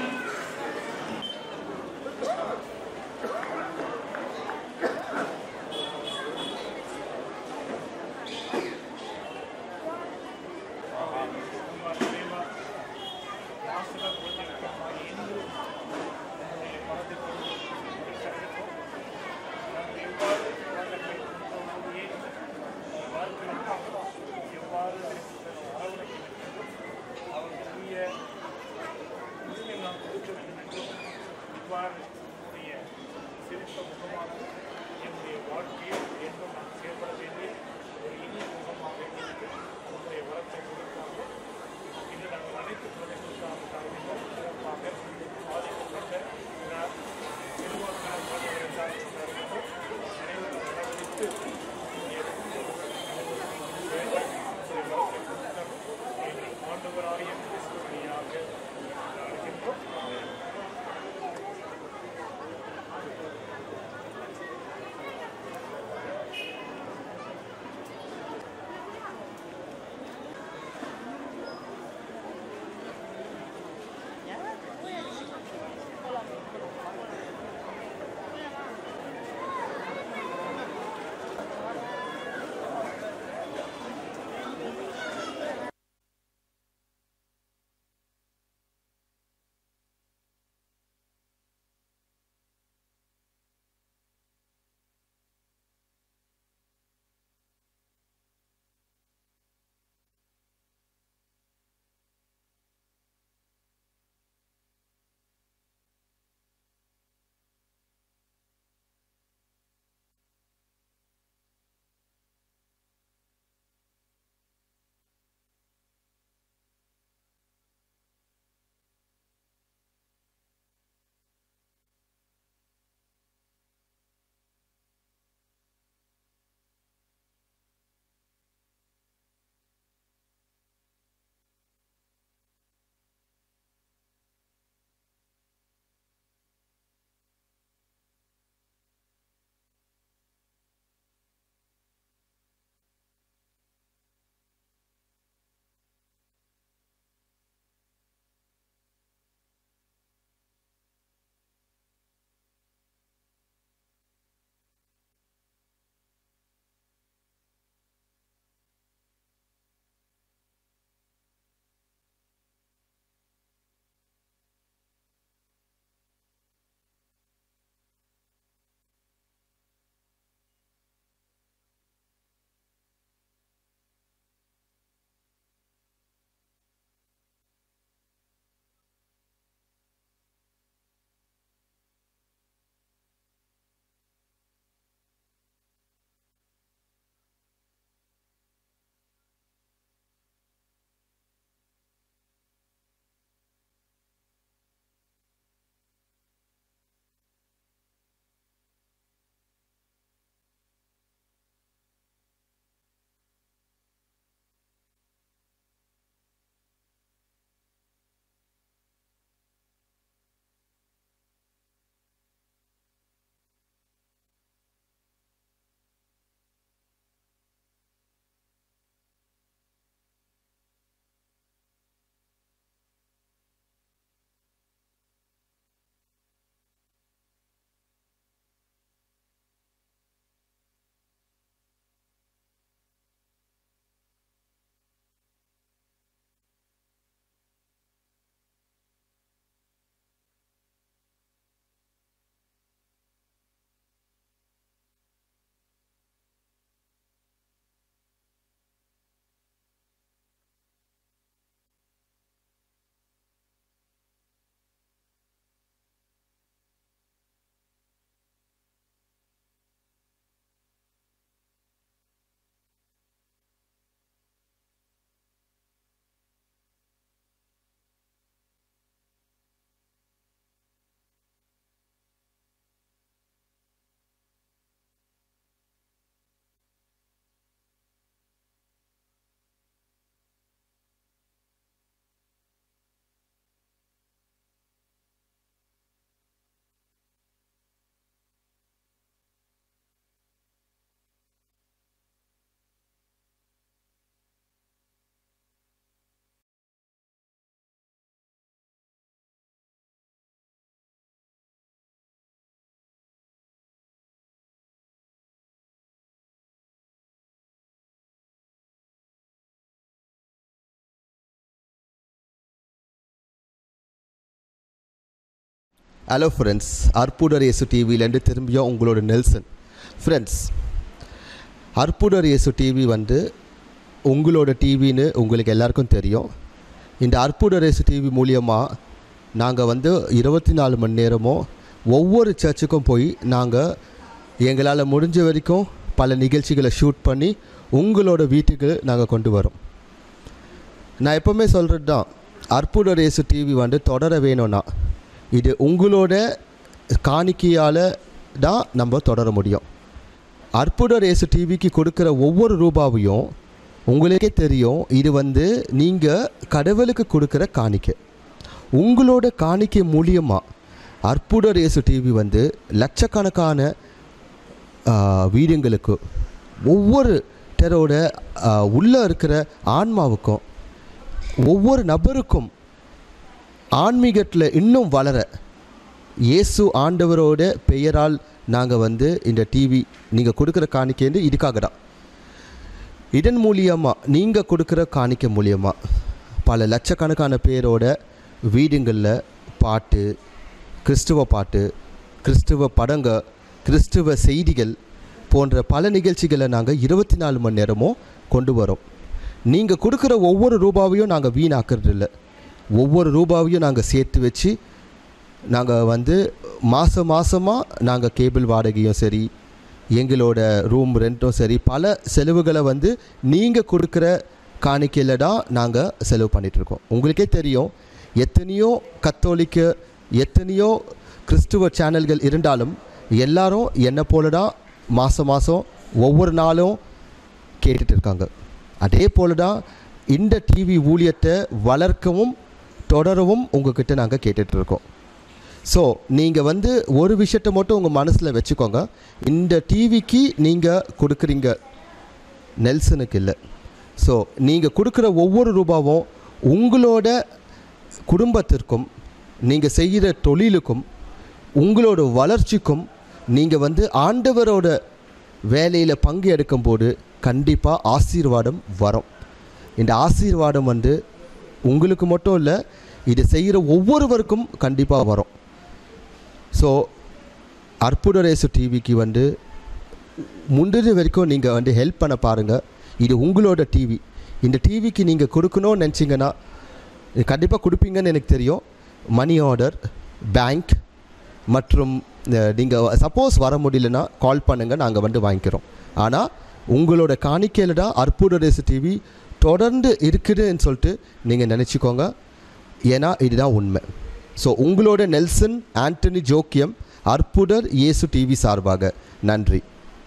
ஹலோ ஃப்ரெண்ட்ஸ் அற்புதர் இயேசு டிவிலேருந்து திரும்பியும் உங்களோட நெல்சன் ஃப்ரெண்ட்ஸ் அற்புதர் இயேசு டிவி வந்து உங்களோட டிவின்னு உங்களுக்கு எல்லாருக்கும் தெரியும் இந்த அற்புதர் இயேசு டிவி மூலியமாக நாங்கள் வந்து இருபத்தி நாலு மணி நேரமும் ஒவ்வொரு சர்ச்சுக்கும் போய் நாங்கள் எங்களால் முடிஞ்ச வரைக்கும் பல நிகழ்ச்சிகளை ஷூட் பண்ணி உங்களோட வீட்டுக்கு நாங்கள் கொண்டு வரோம் நான் எப்போவுமே சொல்கிறது தான் அற்புத ரேசு டிவி வந்து தொடர வேணும்னா இது உங்களோட காணிக்கையால் தான் நம்ம தொடர முடியும் அற்புத ரேசு டிவிக்கு கொடுக்குற ஒவ்வொரு ரூபாவையும் உங்களுக்கே தெரியும் இது வந்து நீங்கள் கடவுளுக்கு கொடுக்குற காணிக்கை உங்களோட காணிக்கை மூலியமாக அற்புத ரேசு டிவி வந்து லட்சக்கணக்கான ஆ, வீடுங்களுக்கு ஒவ்வொரு டரோட உள்ளே இருக்கிற ஆன்மாவுக்கும் ஒவ்வொரு நபருக்கும் ஆன்மீகத்தில் இன்னும் வளர இயேசு ஆண்டவரோட பெயரால் நாங்கள் வந்து இந்த டிவி நீங்கள் கொடுக்குற காணிக்கைன்னு இதுக்காக தான் இதன் மூலியமாக நீங்கள் கொடுக்குற காணிக்கை மூலியமாக பல லட்சக்கணக்கான பேரோட வீடுங்களில் பாட்டு கிறிஸ்துவ பாட்டு கிறிஸ்துவ படங்க கிறிஸ்துவ செய்திகள் போன்ற பல நிகழ்ச்சிகளை நாங்கள் இருபத்தி நாலு மணி நேரமும் கொண்டு வரோம் நீங்கள் கொடுக்குற ஒவ்வொரு ரூபாவையும் நாங்கள் வீணாக்குறது இல்லை ஒவ்வொரு ரூபாவையும் நாங்கள் சேர்த்து வச்சு நாங்கள் வந்து மாதம் மாதமாக நாங்கள் கேபிள் வாடகையும் சரி எங்களோட ரூம் ரெண்ட்டும் சரி பல செலவுகளை வந்து நீங்கள் கொடுக்குற காணிக்கையில் தான் நாங்கள் செலவு பண்ணிகிட்ருக்கோம் உங்களுக்கே தெரியும் எத்தனையோ கத்தோலிக்க எத்தனையோ கிறிஸ்துவ சேனல்கள் இருந்தாலும் எல்லாரும் என்னை போல தான் மாதம் மாதம் ஒவ்வொரு நாளும் கேட்டுட்டு இருக்காங்க அதே போல தான் இந்த டிவி ஊழியத்தை வளர்க்கவும் தொடரவும் உங்ககிட்ட நாங்கள் கேட்டுட்ருக்கோம் ஸோ நீங்கள் வந்து ஒரு விஷயத்தை மட்டும் உங்கள் மனசில் வச்சுக்கோங்க இந்த டிவிக்கு நீங்கள் கொடுக்குறீங்க நெல்சனுக்கு இல்லை ஸோ நீங்கள் கொடுக்குற ஒவ்வொரு ரூபாவும் உங்களோட குடும்பத்திற்கும் நீங்கள் செய்கிற தொழிலுக்கும் உங்களோட வளர்ச்சிக்கும் நீங்கள் வந்து ஆண்டவரோட வேலையில் பங்கு எடுக்கும்போது கண்டிப்பாக ஆசீர்வாதம் வரும் இந்த ஆசீர்வாதம் வந்து உங்களுக்கு மட்டும் இல்லை இது செய்கிற ஒவ்வொருவருக்கும் கண்டிப்பாக வரும் ஸோ அற்புத ரேசு டிவிக்கு வந்து முந்தின வரைக்கும் நீங்கள் வந்து ஹெல்ப் பண்ண பாருங்கள் இது உங்களோட டிவி இந்த டிவிக்கு நீங்கள் கொடுக்கணும்னு நினச்சிங்கன்னா கண்டிப்பாக கொடுப்பீங்கன்னு எனக்கு தெரியும் மணி ஆர்டர் பேங்க் மற்றும் நீங்கள் சப்போஸ் வர முடியலன்னா கால் பண்ணுங்கள் நாங்கள் வந்து வாங்கிக்கிறோம் ஆனால் உங்களோட காணிக்கையில் தான் அற்புத ரேசு டிவி தொடர்ந்து இருக்குதுன்னு சொல்லிட்டு நீங்கள் நினச்சிக்கோங்க ஏன்னா இதுதான் உண்மை ஸோ உங்களோட நெல்சன் ஆண்டனி ஜோக்கியம் அற்புதர் இயேசு டிவி சார்பாக நன்றி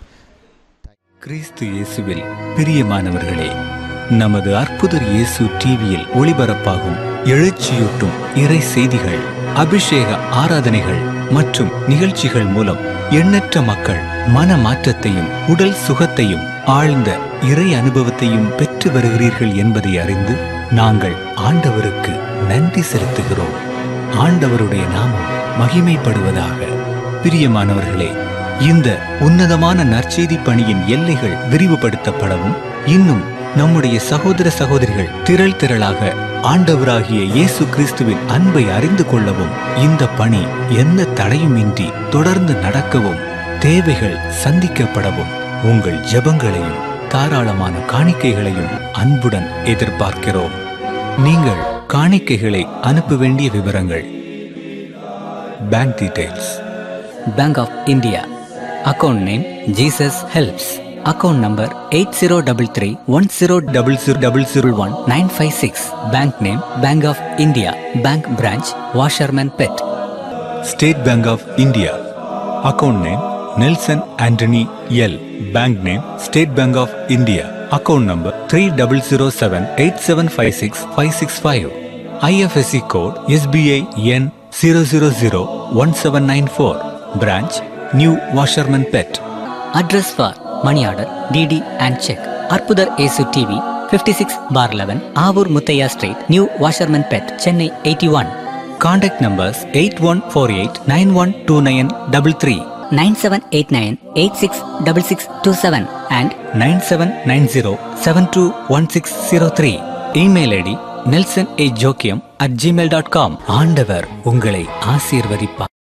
கிறிஸ்து இயேசுவில் பிரியமானவர்களே நமது அற்புதர் இயேசு டிவியில் ஒளிபரப்பாகும் எழுச்சியூட்டும் இறை செய்திகள் அபிஷேக ஆராதனைகள் மற்றும் நிகழ்ச்சிகள் மூலம் எண்ணற்ற மக்கள் மன மாற்றத்தையும் உடல் சுகத்தையும் ஆழ்ந்த இறை அனுபவத்தையும் பெற்று வருகிறீர்கள் என்பதை அறிந்து நாங்கள் ஆண்டவருக்கு நன்றி செலுத்துகிறோம் ஆண்டவருடைய நாமம் மகிமைப்படுவதாக பிரியமானவர்களே இந்த உன்னதமான நற்செய்தி பணியின் எல்லைகள் விரிவுபடுத்தப்படவும் இன்னும் நம்முடைய சகோதர சகோதரிகள் திரள் திரளாக ஆண்டவராகிய இயேசு கிறிஸ்துவின் அன்பை அறிந்து கொள்ளவும் இந்த பணி எந்த தடையுமின்றி தொடர்ந்து நடக்கவும் தேவைகள் சந்திக்கப்படவும் உங்கள் ஜெபங்களையும் தாராளமான காணிக்கைகளையும் அன்புடன் எதிர்பார்க்கிறோம் நீங்கள் காணிக்கைகளை அனுப்ப வேண்டிய விவரங்கள் bank details Bank of India. Account name Jesus Helps. Account number 8033-100001-956. Bank name Bank of India. Bank branch Washerman Pet. State Bank of India account name Nelson Antony L bank name State Bank of India account number three double zero seven eight seven five six five six five IFSC code SBI N zero zero zero one seven nine four branch new Washermanpet Address for money order, DD and check. Arpudar Esu TV, 56 bar 11, Avur Muthaya Street, New Washerman Pet, Chennai 81. Contact numbers 8148 912933 9789 866627 and 9790 721603 email ID Nelson A Joachim at Gmail dot com ஆண்டவர் உங்களை ஆசீர்வதிப்பார்